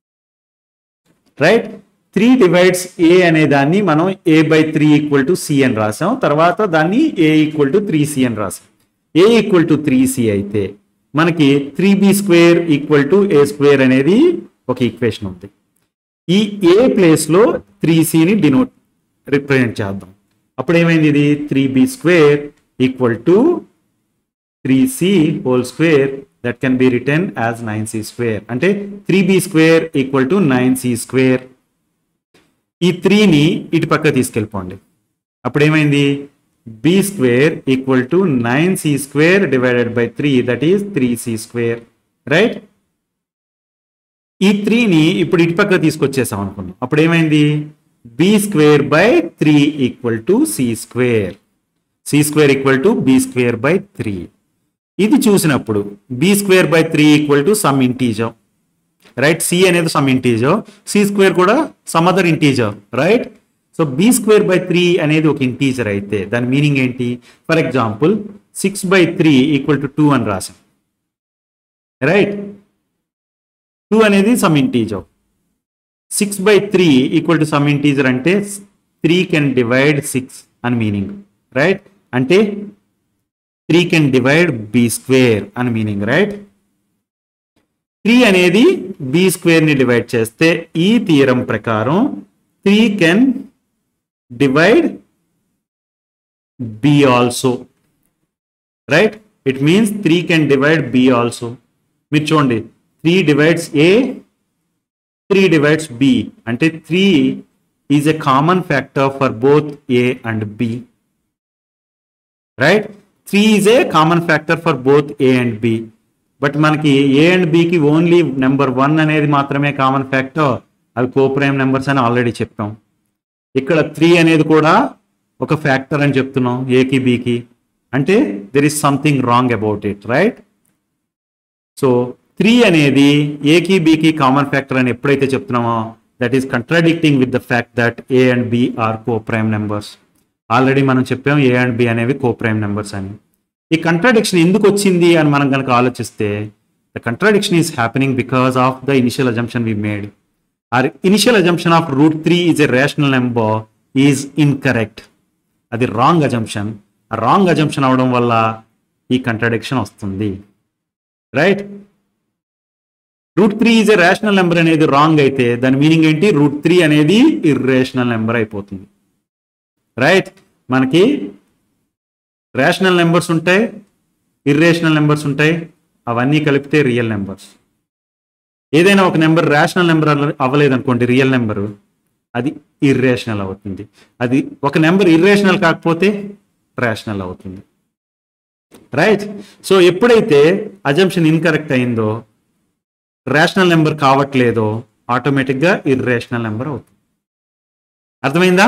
Speaker 1: right three divides A అనే దాన్ని మనం A by three equal to C అని రాసాం తర్వాత దాన్ని A equal to three C అని రాసాం A equal to three C అయితే మనకి three B square equal to A square అనేది ఒక ఈక్వేషన్ ఉంది ఈ ఏ ప్లేస్లో త్రీ సిని డినోట్ రిప్రజెంట్ చేద్దాం అప్పుడు ఏమైంది ఇది three B square equal to three C whole square that can be written as nine C square అంటే three B square equal to nine C square ఈ త్రీని ఇటు పక్క తీసుకెళ్ళిపోండి అప్పుడు ఏమైంది B square equal to nine C square divided by three that is three C square right ఈ త్రీని ఇప్పుడు ఇటు పక్క తీసుకొచ్చేసాం అనుకున్నాం అప్పుడు ఏమైంది B square by three equal to C square C square equal to B square by three ఇది చూసినప్పుడు B square by three equal to some integer right C అనేది సమ్ ఇంటీజర్ సి స్క్వేర్ కూడా some other integer right so B square by three అనేది ఒక ఇంటీజర్ అయితే దాని మీనింగ్ ఏంటి for example six by three equal to two అని రాసాం రైట్ టూ అనేది some integer six by three equal to some integer అంటే త్రీ కెన్ డివైడ్ సిక్స్ అని మీనింగ్ రైట్ అంటే three can divide B square అని మీనింగ్ రైట్ త్రీ అనేది బి స్క్వేర్ ని డివైడ్ చేస్తే ఈ తీరం ప్రకారం three can divide B also right it means three can divide B also మీరు చూడండి three divides A three divides B అంటే three is a common factor for both A and B right three is a common factor for both A and B but మనకి ఏ అండ్ బికి ఓన్లీ నెంబర్ వన్ అనేది మాత్రమే కామన్ ఫ్యాక్టర్ అవి కోప్రైమ్ నెంబర్స్ అని ఆల్రెడీ చెప్పాం ఇక్కడ త్రీ అనేది కూడా ఒక ఫ్యాక్టర్ అని చెప్తున్నాం ఏకి బికి అంటే there is something wrong about it right so three అనేది ఏకి బికి కామన్ ఫ్యాక్టర్ అని ఎప్పుడైతే చెప్తున్నామో that is contradicting with the fact that A and B are coprime numbers already మనం చెప్పాం ఏ అండ్ బి అనేవి కో ప్రైమ్ నెంబర్స్ అని ఈ కంట్రాడిక్షన్ ఎందుకు వచ్చింది అని మనం కనుక ఆలోచిస్తే the contradiction is happening because of the initial assumption we made or initial assumption of root three is a rational number is incorrect అది రాంగ్ అజంప్షన్ రాంగ్ అజంప్షన్ అవడం వల్ల ఈ కంట్రాడిక్షన్ వస్తుంది right root three is a rational number అనేది రాంగ్ అయితే దాని మీనింగ్ ఏంటి రూట్ త్రీ అనేది ఇర్రేషనల్ నెంబర్ అయిపోతుంది రైట్ మనకి రేషనల్ నెంబర్స్ ఉంటాయి ఇర్రేషనల్ నెంబర్స్ ఉంటాయి అవన్నీ కలిపితే రియల్ నెంబర్స్ ఏదైనా ఒక నెంబర్ రేషనల్ నెంబర్ అవ్వలేదు అనుకోండి రియల్ నెంబరు అది ఇర్రేషనల్ అవుతుంది అది ఒక నెంబర్ ఇర్రేషనల్ కాకపోతే రేషనల్ అవుతుంది రైట్ సో ఎప్పుడైతే అజంప్షన్ ఇన్కరెక్ట్ అయిందో రేషనల్ నెంబర్ కావట్లేదో ఆటోమేటిక్గా ఇర్రేషనల్ నెంబర్ అవుతుంది అర్థమైందా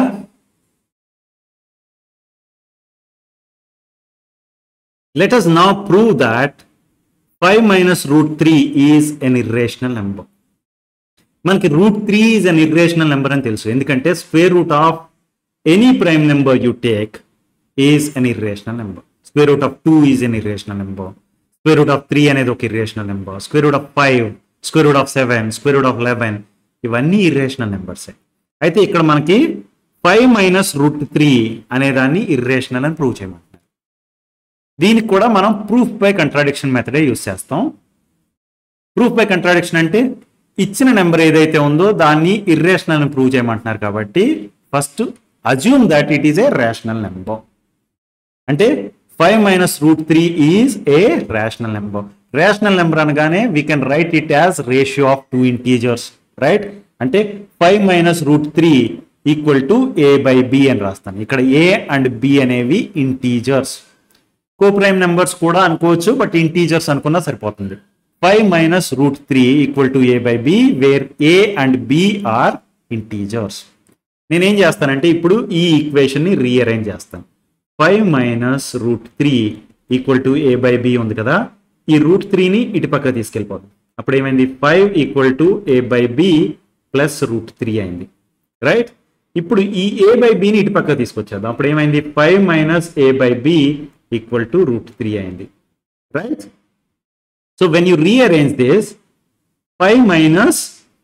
Speaker 1: let us now prove that 5 minus root 3 is an irrational number మనకి root three is an irrational number అని తెలుసు ఎందుకంటే square root of any prime number you take is an irrational number square root of two is an irrational number square root of three అనేది ఒక irrational number square root of five square root of seven square root of eleven ఇవన్నీ ఇర్రేషనల్ నెంబర్సే అయితే ఇక్కడ మనకి ఫైవ్ మైనస్ రూట్ త్రీ అనే దాన్ని ఇర్రేషనల్ అని ప్రూవ్ చేయమంటున్నారు దీనికి కూడా మనం ప్రూఫ్ బై కంట్రాడిక్షన్ మెథడే యూస్ చేస్తాం ప్రూఫ్ బై కంట్రాడిక్షన్ అంటే ఇచ్చిన నెంబర్ ఏదైతే ఉందో దాన్ని ఇర్రేషనల్ అని ప్రూవ్ చేయమంటున్నారు కాబట్టి first assume that it is a rational number అంటే five minus root three is a rational number rational number అనగానే we can write it as ratio of two integers right అంటే five minus root three equal to A by B అని రాస్తాను ఇక్కడ ఏ అండ్ బి అనేవి ఇంటీజర్స్ కోప్రైమ్ నెంబర్స్ కూడా అనుకోవచ్చు బట్ ఇంటీజర్స్ అనుకున్నా సరిపోతుంది five minus root three equal to A by B wear A and B are integers నేనేం చేస్తానంటే ఇప్పుడు ఈ ఈక్వేషన్ని రీఅరేంజ్ చేస్తాను five minus root three equal to A by B ఉంది కదా ఈ రూట్ త్రీని ఇటు పక్క తీసుకెళ్ళిపోతుంది అప్పుడు ఏమైంది five equal to A by B plus root three అయింది రైట్ ఇప్పుడు ఈ ఏ బై బిని ఇటు పక్క తీసుకొచ్చేద్దాం అప్పుడు ఏమైంది five minus A by B equal to root three అయింది right so when you rearrange this five minus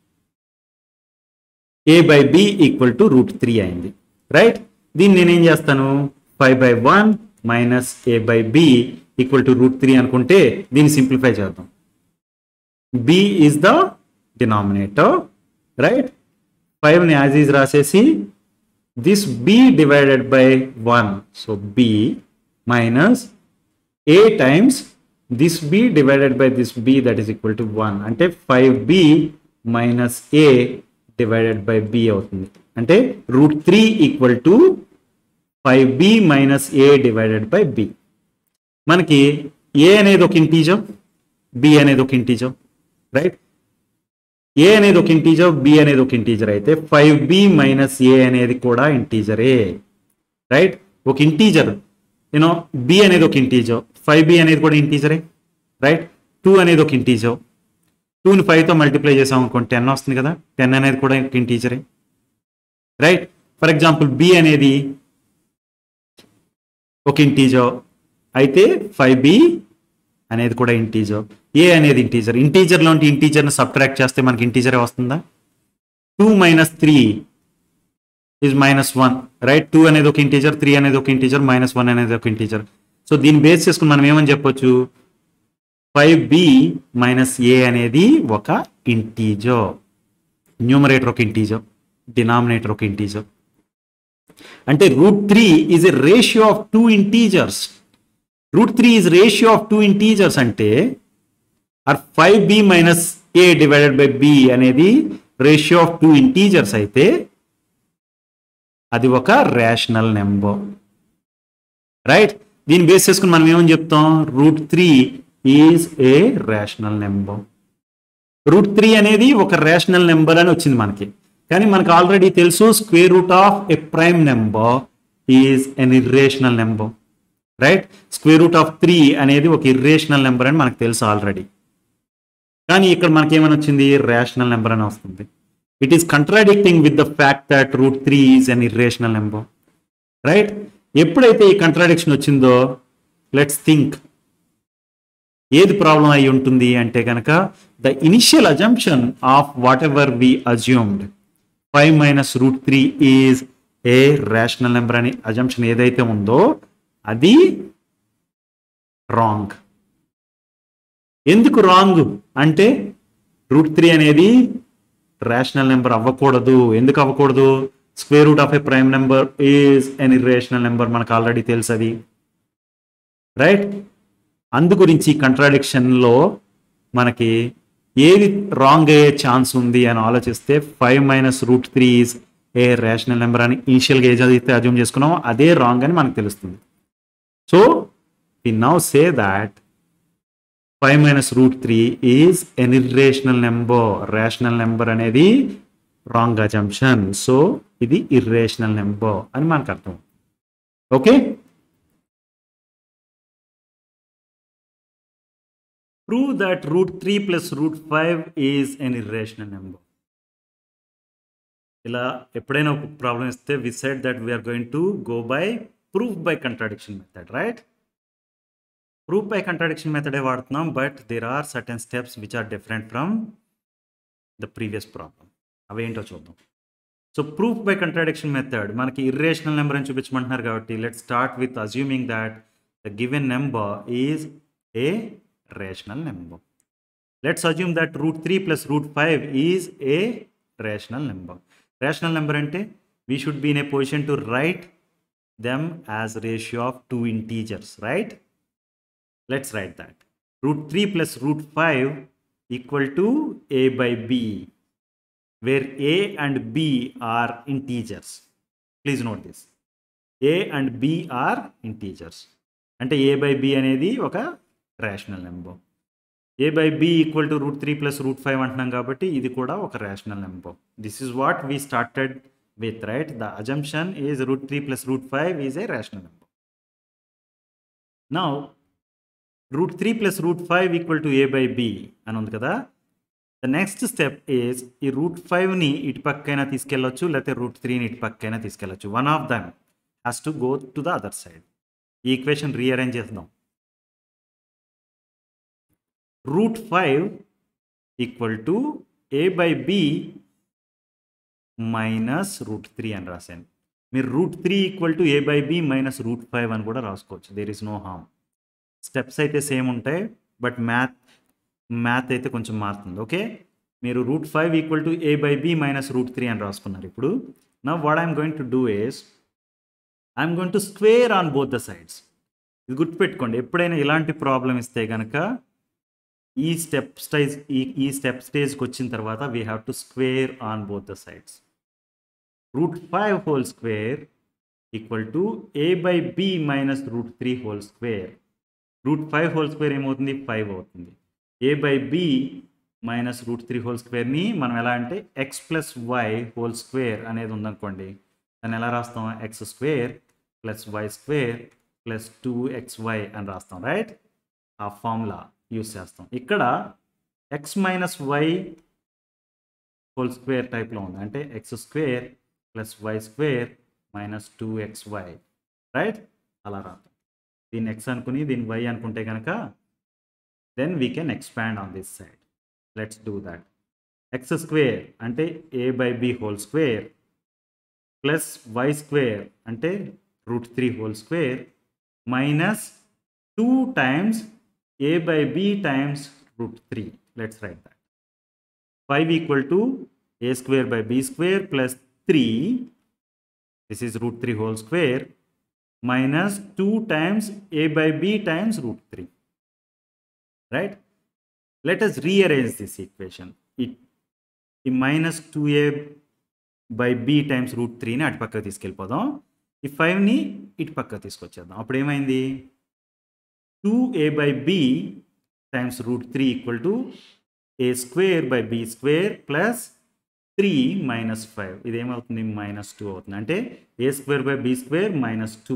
Speaker 1: A by B equal to root three అయింది రైట్ దీన్ని నేనేం చేస్తాను five by one minus A by B equal to root three అనుకుంటే దీన్ని సింప్లిఫై చేద్దాం B is the denominator right ఫైవ్ని యాజ్ ఈజ్ రాసేసి this B divided by one so B minus A times this B divided by this b that is equal to one అంటే five b minus a divided by b అవుతుంది అంటే root three equal to five b minus a divided by b మనకి ఏ అనేది ఒక ఇంటీజర్ బి అనేది ఒక ఇంటీజర్ రైట్ ఏ అనేది ఒక ఇంటీజర్ బి అనేది ఒక ఇంటీజర్ అయితే ఫైవ్ బి మైనస్ ఏ అనేది కూడా ఇంటీజరే రైట్ ఒక ఇంటీజర్ యూనో బి అనేది ఒక ఇంటీజర్ ఫైవ్ బి అనేది కూడా ఇంటీజరే రైట్ టూ అనేది ఒక ఇంటీజర్ టూని ఫైవ్తో మల్టిప్లై చేసాం అనుకోండి టెన్ వస్తుంది కదా టెన్ అనేది కూడా ఒక ఇంటీజరే రైట్ ఫర్ ఎగ్జాంపుల్ బి అనేది ఒక ఇంటీజర్ అయితే ఫైవ్ బి అనేది కూడా ఇంటీజర్ ఏ అనేది ఇంటీజర్ ఇంటీజర్లో ఉంటే ఇంటీజర్ని సబ్ట్రాక్ట్ చేస్తే మనకి ఇంటీజరే వస్తుందా two minus three is minus one right two అనేది ఒక ఇంటీజర్ త్రీ అనేది ఒక ఇంటీజర్ మైనస్ వన్ అనేది ఒక ఇంటీజర్ సో దీన్ని బేస్ చేసుకుని మనం ఏమని చెప్పొచ్చు ఫైవ్ బి మైనస్ ఏ అనేది ఒక ఇంటీజర్ న్యూమరేటర్ ఒక ఇంటీజర్ డినామినేటర్ ఒక ఇంటీజర్ అంటే root three is a ratio of two integers root three is ratio of two integers అంటే or five b minus a divided by b అనేది రేషియో ఆఫ్ టూ ఇంటీజర్స్ అయితే అది ఒక రేషనల్ నెంబర్ రైట్ దీన్ని బేస్ చేసుకుని మనం ఏమని చెప్తాం root three is a rational number root three అనేది ఒక రేషనల్ నెంబర్ అని వచ్చింది మనకి కానీ మనకు ఆల్రెడీ తెలుసు square root of a prime number is an irrational number right square root of three అనేది ఒక ఇర్రేషనల్ నెంబర్ అని మనకు తెలుసు ఆల్రెడీ కానీ ఇక్కడ మనకి ఏమని వచ్చింది రేషనల్ నెంబర్ అని వస్తుంది it is contradicting with the fact that root three is an irrational number right ఎప్పుడైతే ఈ కంట్రాడిక్షన్ వచ్చిందో లెట్స్ థింక్ ఏది ప్రాబ్లం అయి ఉంటుంది అంటే కనుక the initial assumption of whatever we assumed five minus root three is a rational number అని అజంప్షన్ ఏదైతే ఉందో అది రాంగ్ ఎందుకు రాంగ్ అంటే రూట్ త్రీ అనేది రేషనల్ నెంబర్ అవ్వకూడదు ఎందుకు అవ్వకూడదు square root of a prime number is an irrational number మనకు ఆల్రెడీ తెలుసు అది రైట్ అందు గురించి కంట్రాడిక్షన్లో మనకి ఏది రాంగ్ అయ్యే ఛాన్స్ ఉంది అని ఆలోచిస్తే five minus root three is a rational number అని ఇనిషియల్గా ఏజ్ అయితే అజ్యూమ్ చేసుకున్నామో అదే రాంగ్ అని మనకు తెలుస్తుంది so we now say that five minus root three is an irrational number rational number అనేది రాంగ్ అజంప్షన్ సో ఇది ఇర్రేషనల్ నెంబర్ అని మనకు అర్థం okay prove that root 3 plus root 5 is an irrational number ఇలా ఎప్పుడైనా ఒక ప్రాబ్లం ఇస్తే we said that we're going to go by proof by contradiction method right proof by contradiction మెథడే వాడుతున్నాం but there are certain steps which are different from the previous problem అవేంటో చూద్దాం so proof by contradiction method మనకి ఇర్రేషనల్ నెంబర్ అని చూపించమంటున్నారు కాబట్టి let start with assuming that the given number is a rational number. Let's assume that root 3 plus root 5 is a rational number. Rational number ante we should be in a position to write them as ratio of two integers, right? Let's write that. Root 3 plus root 5 equal to a by b, where a and b are integers. Please note this. a and b are integers. అంటే ఏ బై బి అనేది ఒక rational number a by B equal to root three plus root five అంటున్నాం కాబట్టి ఇది కూడా ఒక rational number this is what we started with right the assumption is root three plus root five is a rational number now root three plus root five equal to A by B అని ఉంది కదా ద నెక్స్ట్ స్టెప్ ఈజ్ ఈ రూట్ ఫైవ్ని ఇటు పక్కైనా తీసుకెళ్ళొచ్చు లేకపోతే రూట్ త్రీని ఇటు పక్కైనా తీసుకెళ్ళొచ్చు one of them has to go to the other side ఈ ఈక్వేషన్ రీఅరేంజ్ చేద్దాం root 5 equal to a by b minus root three అని రాశాను మీరు root three equal to A by b minus root five అని కూడా రాసుకోవచ్చు there is no harm steps అయితే సేమ్ ఉంటాయి బట్ మ్యాథ్ మ్యాథ్ అయితే కొంచెం మారుతుంది ఓకే మీరు root five equal to A by b minus root three అని రాసుకున్నారు ఇప్పుడు నా what I'm going to do is I'm going to square on both the sides ఇది గుర్తుపెట్టుకోండి ఎప్పుడైనా ఇలాంటి ప్రాబ్లం ఇస్తే కనుక ఈ స్టెప్ స్టేజ్ ఈ ఈ స్టెప్ స్టేజ్కి వచ్చిన తర్వాత we have to square on both the sides root five whole square equal to A by b minus root three whole square root five whole square ఏమవుతుంది ఫైవ్ అవుతుంది a by b minus root three whole స్క్వేర్ని మనం ఎలా అంటే x plus y whole square అనేది ఉందనుకోండి దాన్ని ఎలా రాస్తాం x square plus y square plus two x y అని రాస్తాం రైట్ ఆ ఫార్ములా యూస్ చేస్తాం ఇక్కడ x minus y whole square టైప్లో ఉంది అంటే x square plus y square minus two x y right అలా రాస్తాం దీన్ని ఎక్స్ అనుకుని దీన్ని వై అనుకుంటే కనుక then we can expand on this side let's do that x square అంటే a by b whole square plus y square అంటే root three whole square minus two times a by b times root 3. Let's write that. 5 equal to a square by b square plus 3. This is root 3 whole square minus 2 times a by b times root 3. Right? Let us rearrange this equation. It, ఈ minus two a by b times root త్రీని అటు పక్కకు తీసుకెళ్ళిపోదాం ఈ ఫైవ్ని ఇటు పక్కకు తీసుకొచ్చేద్దాం అప్పుడు ఏమైంది two a by b times root three equal to A square by b square plus three minus five ఇదేమవుతుంది మైనస్ టూ అవుతుంది అంటే a square by b square minus two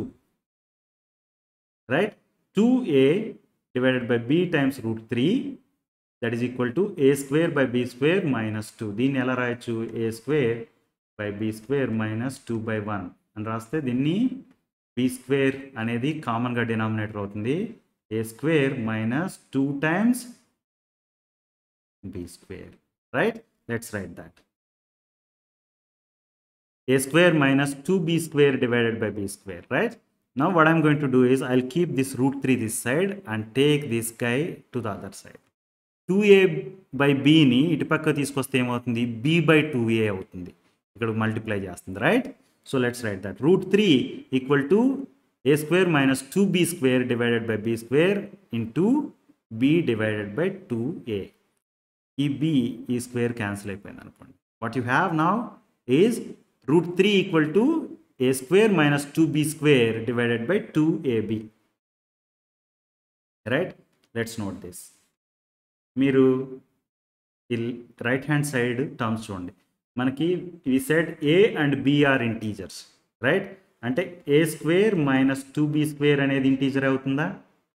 Speaker 1: right two a divided by b times root three that is equal to A square by b square minus two దీన్ని ఎలా రాయొచ్చు a square by b square minus two by one అని రాస్తే దీన్ని బి స్క్వేర్ అనేది కామన్గా డినామినేటర్ అవుతుంది a square minus two times b square right let's write that a square minus two b square divided by b square right Now what I'm going to do is I'll keep this root 3 this side and take this guy to the other side. 2a by బీని ఇటు పక్క తీసుకొస్తే ఏమవుతుంది b బై టూ ఏ అవుతుంది ఇక్కడ మల్టిప్లై చేస్తుంది right so let's write that root three equal to A square minus two b square divided by b square into b divided by two a ఈ బి ఈ స్క్వేర్ క్యాన్సిల్ అయిపోయింది అనుకోండి what you have now is root three equal to A square minus two b square divided by two a b right let's note this మీరు ఈ రైట్ హ్యాండ్ సైడ్ టర్మ్స్ చూడండి మనకి ఈ said A and B are integers right అంటే a square minus two b square అనేది ఇంటీజర్ అవుతుందా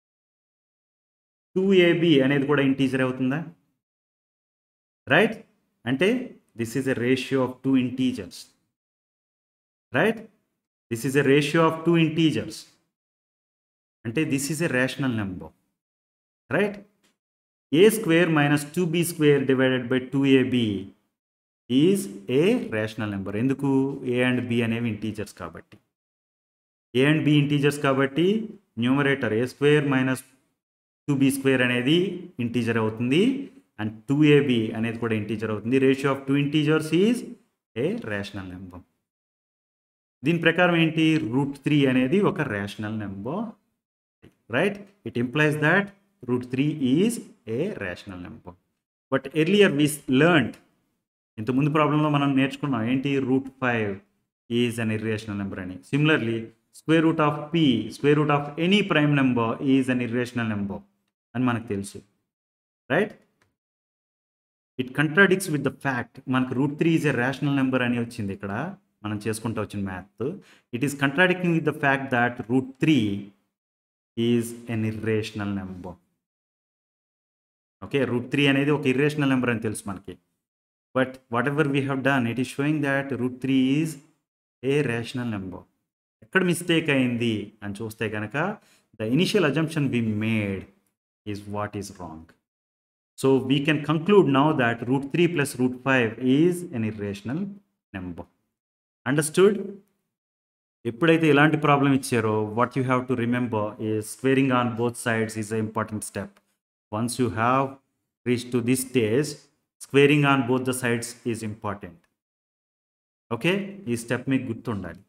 Speaker 1: టూ ఏబి అనేది కూడా ఇంటీజర్ అవుతుందా రైట్ అంటే this is a ratio of two integers right this is a ratio of two integers అంటే this is a rational number right A square minus two b square divided by two a b is a rational number ఎందుకు ఏ అండ్ బి అనేవి ఇంటీజర్స్ కాబట్టి ఏ అండ్ బి ఇంటీజర్స్ కాబట్టి numerator a square minus two b square అనేది ఇంటీజర్ అవుతుంది అండ్ టూ ఏబి అనేది కూడా ఇంటీజర్ అవుతుంది ratio of two integers is a rational number దీని ప్రకారం ఏంటి రూట్ త్రీ అనేది ఒక rational number right it implies that root three is a rational number but earlier we learn ఇంత ముందు ప్రాబ్లంలో మనం నేర్చుకున్నాం ఏంటి root five is an irrational number అని similarly square root of p square root of any prime number is an irrational number అని మనకు తెలుసు right it contradicts with the fact మనకు root three is a rational number అని వచ్చింది ఇక్కడ మనం చేసుకుంటూ వచ్చిన math it is contradicting with the fact that root three is an irrational number okay root three అనేది ఒక ఇర్రేషనల్ నెంబర్ అని తెలుసు మనకి but whatever we have done it is showing that root three is a rational number ఎక్కడ మిస్టేక్ అయింది అని చూస్తే కనుక the initial assumption we made is what is wrong so we can conclude now that root three plus root five is an irrational number understood ఎప్పుడైతే ఇలాంటి ప్రాబ్లం ఇచ్చారో what you have to remember ఈ squaring on both sides is a important step once you have reach to this stage squaring on both the sides is important okay ఈ స్టెప్ మీకు గుర్తుండాలి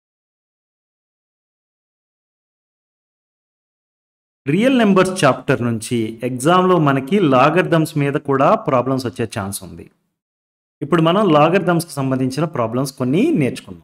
Speaker 1: రియల్ నెంబర్స్ చాప్టర్ నుంచి ఎగ్జామ్లో మనకి లాగర్థమ్స్ మీద కూడా ప్రాబ్లమ్స్ వచ్చే ఛాన్స్ ఉంది ఇప్పుడు మనం లాగర్థమ్స్కి సంబంధించిన ప్రాబ్లమ్స్ కొన్ని నేర్చుకున్నాం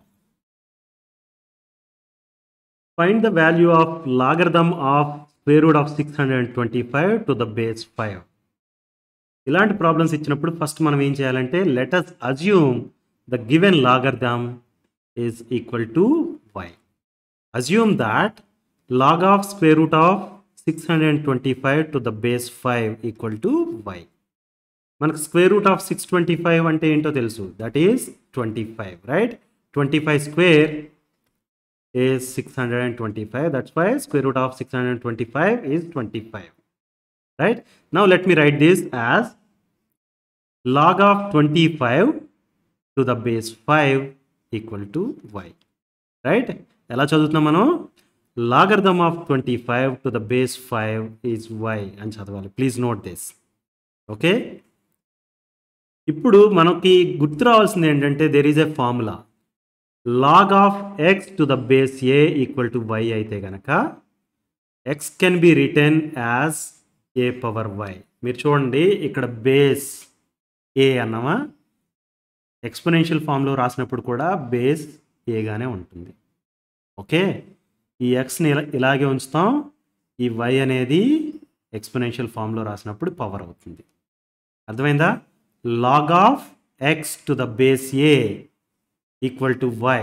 Speaker 1: find the value of logarithm of square root of six hundred and twenty five to the base five ఇలాంటి ప్రాబ్లమ్స్ ఇచ్చినప్పుడు ఫస్ట్ మనం ఏం చేయాలంటే let us assume the given logarithm is equal to y assume that log of square root of 625 to the base 5 equal to y. మనకు square root of six twenty five అంటే ఏంటో తెలుసు that is twenty five right twenty five square is 625 that's why square root of 625 is 25 right now let me write this as log of 25 to the base 5 equal to y right ఎలా చదువుతున్నాం మనం logarithm of twenty five to the base five is y అని చదవాలి ప్లీజ్ నోట్ దిస్ ఓకే ఇప్పుడు మనకి గుర్తు రావాల్సింది ఏంటంటే there is a formula log of x to the base a equal to y అయితే కనుక x can be written as a power y మీరు చూడండి ఇక్కడ బేస్ ఏ అన్నామా ఎక్స్పోనెన్షియల్ ఫామ్లో రాసినప్పుడు కూడా బేస్ ఏగానే ఉంటుంది ఓకే ఈ ఎక్స్ని ఇలా ఇలాగే ఉంచుతాం ఈ వై అనేది ఎక్స్పోనెన్షియల్ ఫామ్లో రాసినప్పుడు పవర్ అవుతుంది అర్థమైందా log of x to the base a equal to y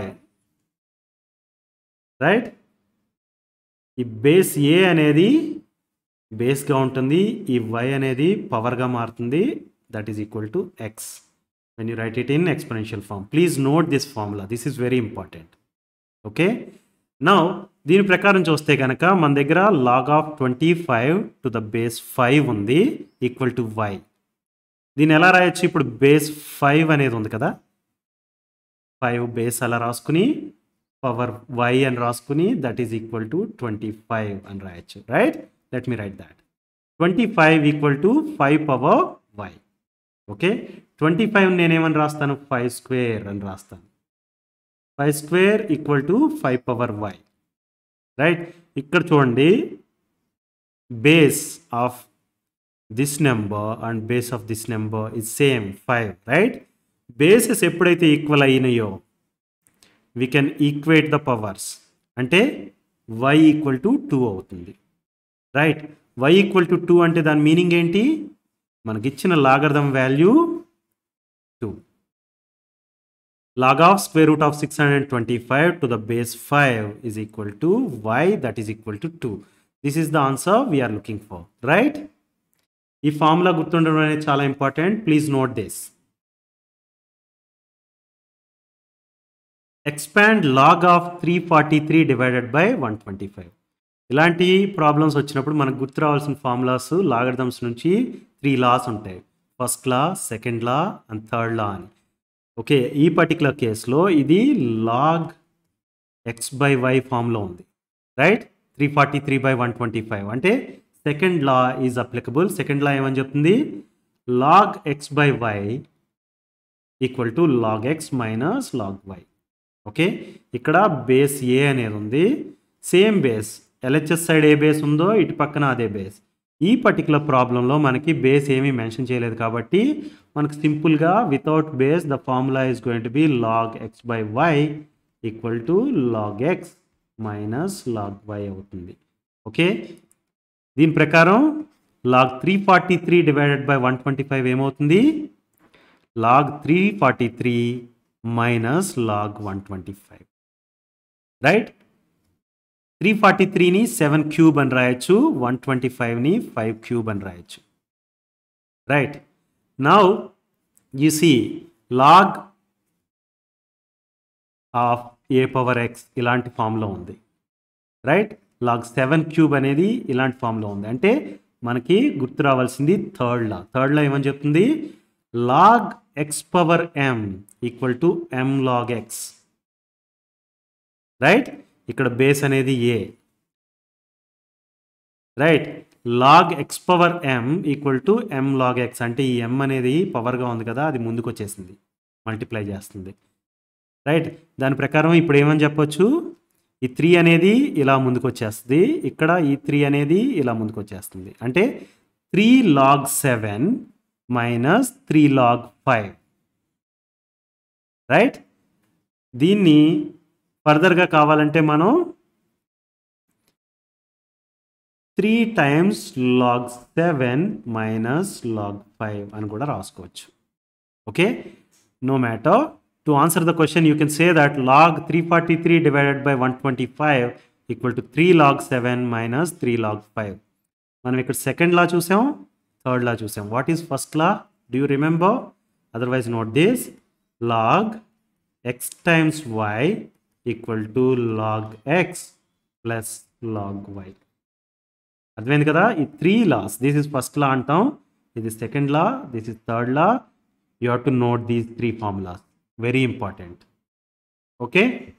Speaker 1: right ఈ బేస్ ఏ అనేది బేస్గా ఉంటుంది ఈ వై అనేది పవర్గా మారుతుంది that is equal to x when you write it in exponential form please note this formula this is very important okay now దీని ప్రకారం చూస్తే కనుక మన దగ్గర log of twenty five to the base five ఉంది ఈక్వల్ టు వై దీన్ని ఎలా రాయొచ్చు ఇప్పుడు బేస్ ఫైవ్ అనేది ఉంది కదా ఫైవ్ బేస్ అలా రాసుకుని పవర్ వై అని రాసుకుని that is equal to twenty five అని రాయొచ్చు right let me write that twenty five equal to five power y okay twenty five నేనేమని రాస్తాను ఫైవ్ స్క్వేర్ అని రాస్తాను five square equal to five power y right ఇక్కడ చూడండి base of this number and base of this number is same five right bases ఎప్పుడైతే ఈక్వల్ అయినాయో we can equate the powers అంటే వై ఈక్వల్ టు టూ అవుతుంది right y equal to two అంటే దాని మీనింగ్ ఏంటి మనకిచ్చిన logarithm value two log of square root of 625 to the base 5 is equal to y that is equal to 2 this is the answer we are looking for right ఈ ఫార్ములా గుర్తుండడం అనేది చాలా important please note this expand log of three forty three divided by one twenty five ఇలాంటి ప్రాబ్లమ్స్ వచ్చినప్పుడు మనకు గుర్తు రావాల్సిన ఫార్ములాస్ లాగర్థమ్స్ నుంచి త్రీ లాస్ ఉంటాయి first law second law and third law అని ఓకే ఈ పర్టికులర్ కేసులో ఇది లాగ్ ఎక్స్ బై వై ఫామ్లో ఉంది right three forty three by one twenty five అంటే second law is applicable second law ఏమని చెప్తుంది log x by y equal to log x minus log y okay ఇక్కడ బేస్ ఏ అనేది ఉంది same base LHS side a base ఉందో ఇటు పక్కన అదే బేస్ ఈ పర్టికులర్ ప్రాబ్లంలో మనకి బేస్ ఏమీ మెన్షన్ చేయలేదు కాబట్టి మనకు సింపుల్గా without base the formula is going to be log x by y equal to log x minus log y అవుతుంది ఓకే దీని ప్రకారం log three forty three divided by one twenty five ఏమవుతుంది log three forty three minus log one twenty five right three forty త్రీని సెవెన్ క్యూబ్ అని రాయొచ్చు వన్ ట్వంటీ ఫైవ్ని ఫైవ్ క్యూబ్ అని రాయొచ్చు right now you see log of a power X ఇలాంటి ఫామ్లో ఉంది రైట్ లాగ్ సెవెన్ క్యూబ్ అనేది ఇలాంటి ఫామ్లో ఉంది అంటే మనకి గుర్తు రావాల్సింది థర్డ్ లా థర్డ్ లా ఏమని చెప్తుంది log x power m equal to m log x right ఇక్కడ బేస్ అనేది a right log x power m equal to m log x అంటే ఈ ఎం అనేది పవర్గా ఉంది కదా అది ముందుకు వచ్చేసింది మల్టిప్లై చేస్తుంది రైట్ దాని ప్రకారం ఇప్పుడు ఏమని చెప్పొచ్చు ఈ త్రీ అనేది ఇలా ముందుకు వచ్చేస్తుంది ఇక్కడ ఈ త్రీ అనేది ఇలా ముందుకు వచ్చేస్తుంది అంటే three log seven minus three log five right దీన్ని ఫర్దర్గా కావాలంటే మనం three times log seven minus log five అని కూడా రాసుకోవచ్చు okay no matter to answer the question you can say that log three forty three divided by one twenty five equal to three log seven minus three log five మనం ఇక్కడ సెకండ్ లా చూసాం థర్డ్ లా చూసాం what is first law do you remember otherwise note this log x times y equal to log x plus log y అర్థమైంది కదా ఈ three laws this is first law అంటాం ఇది second law this is third law you have to note these three formulas very important okay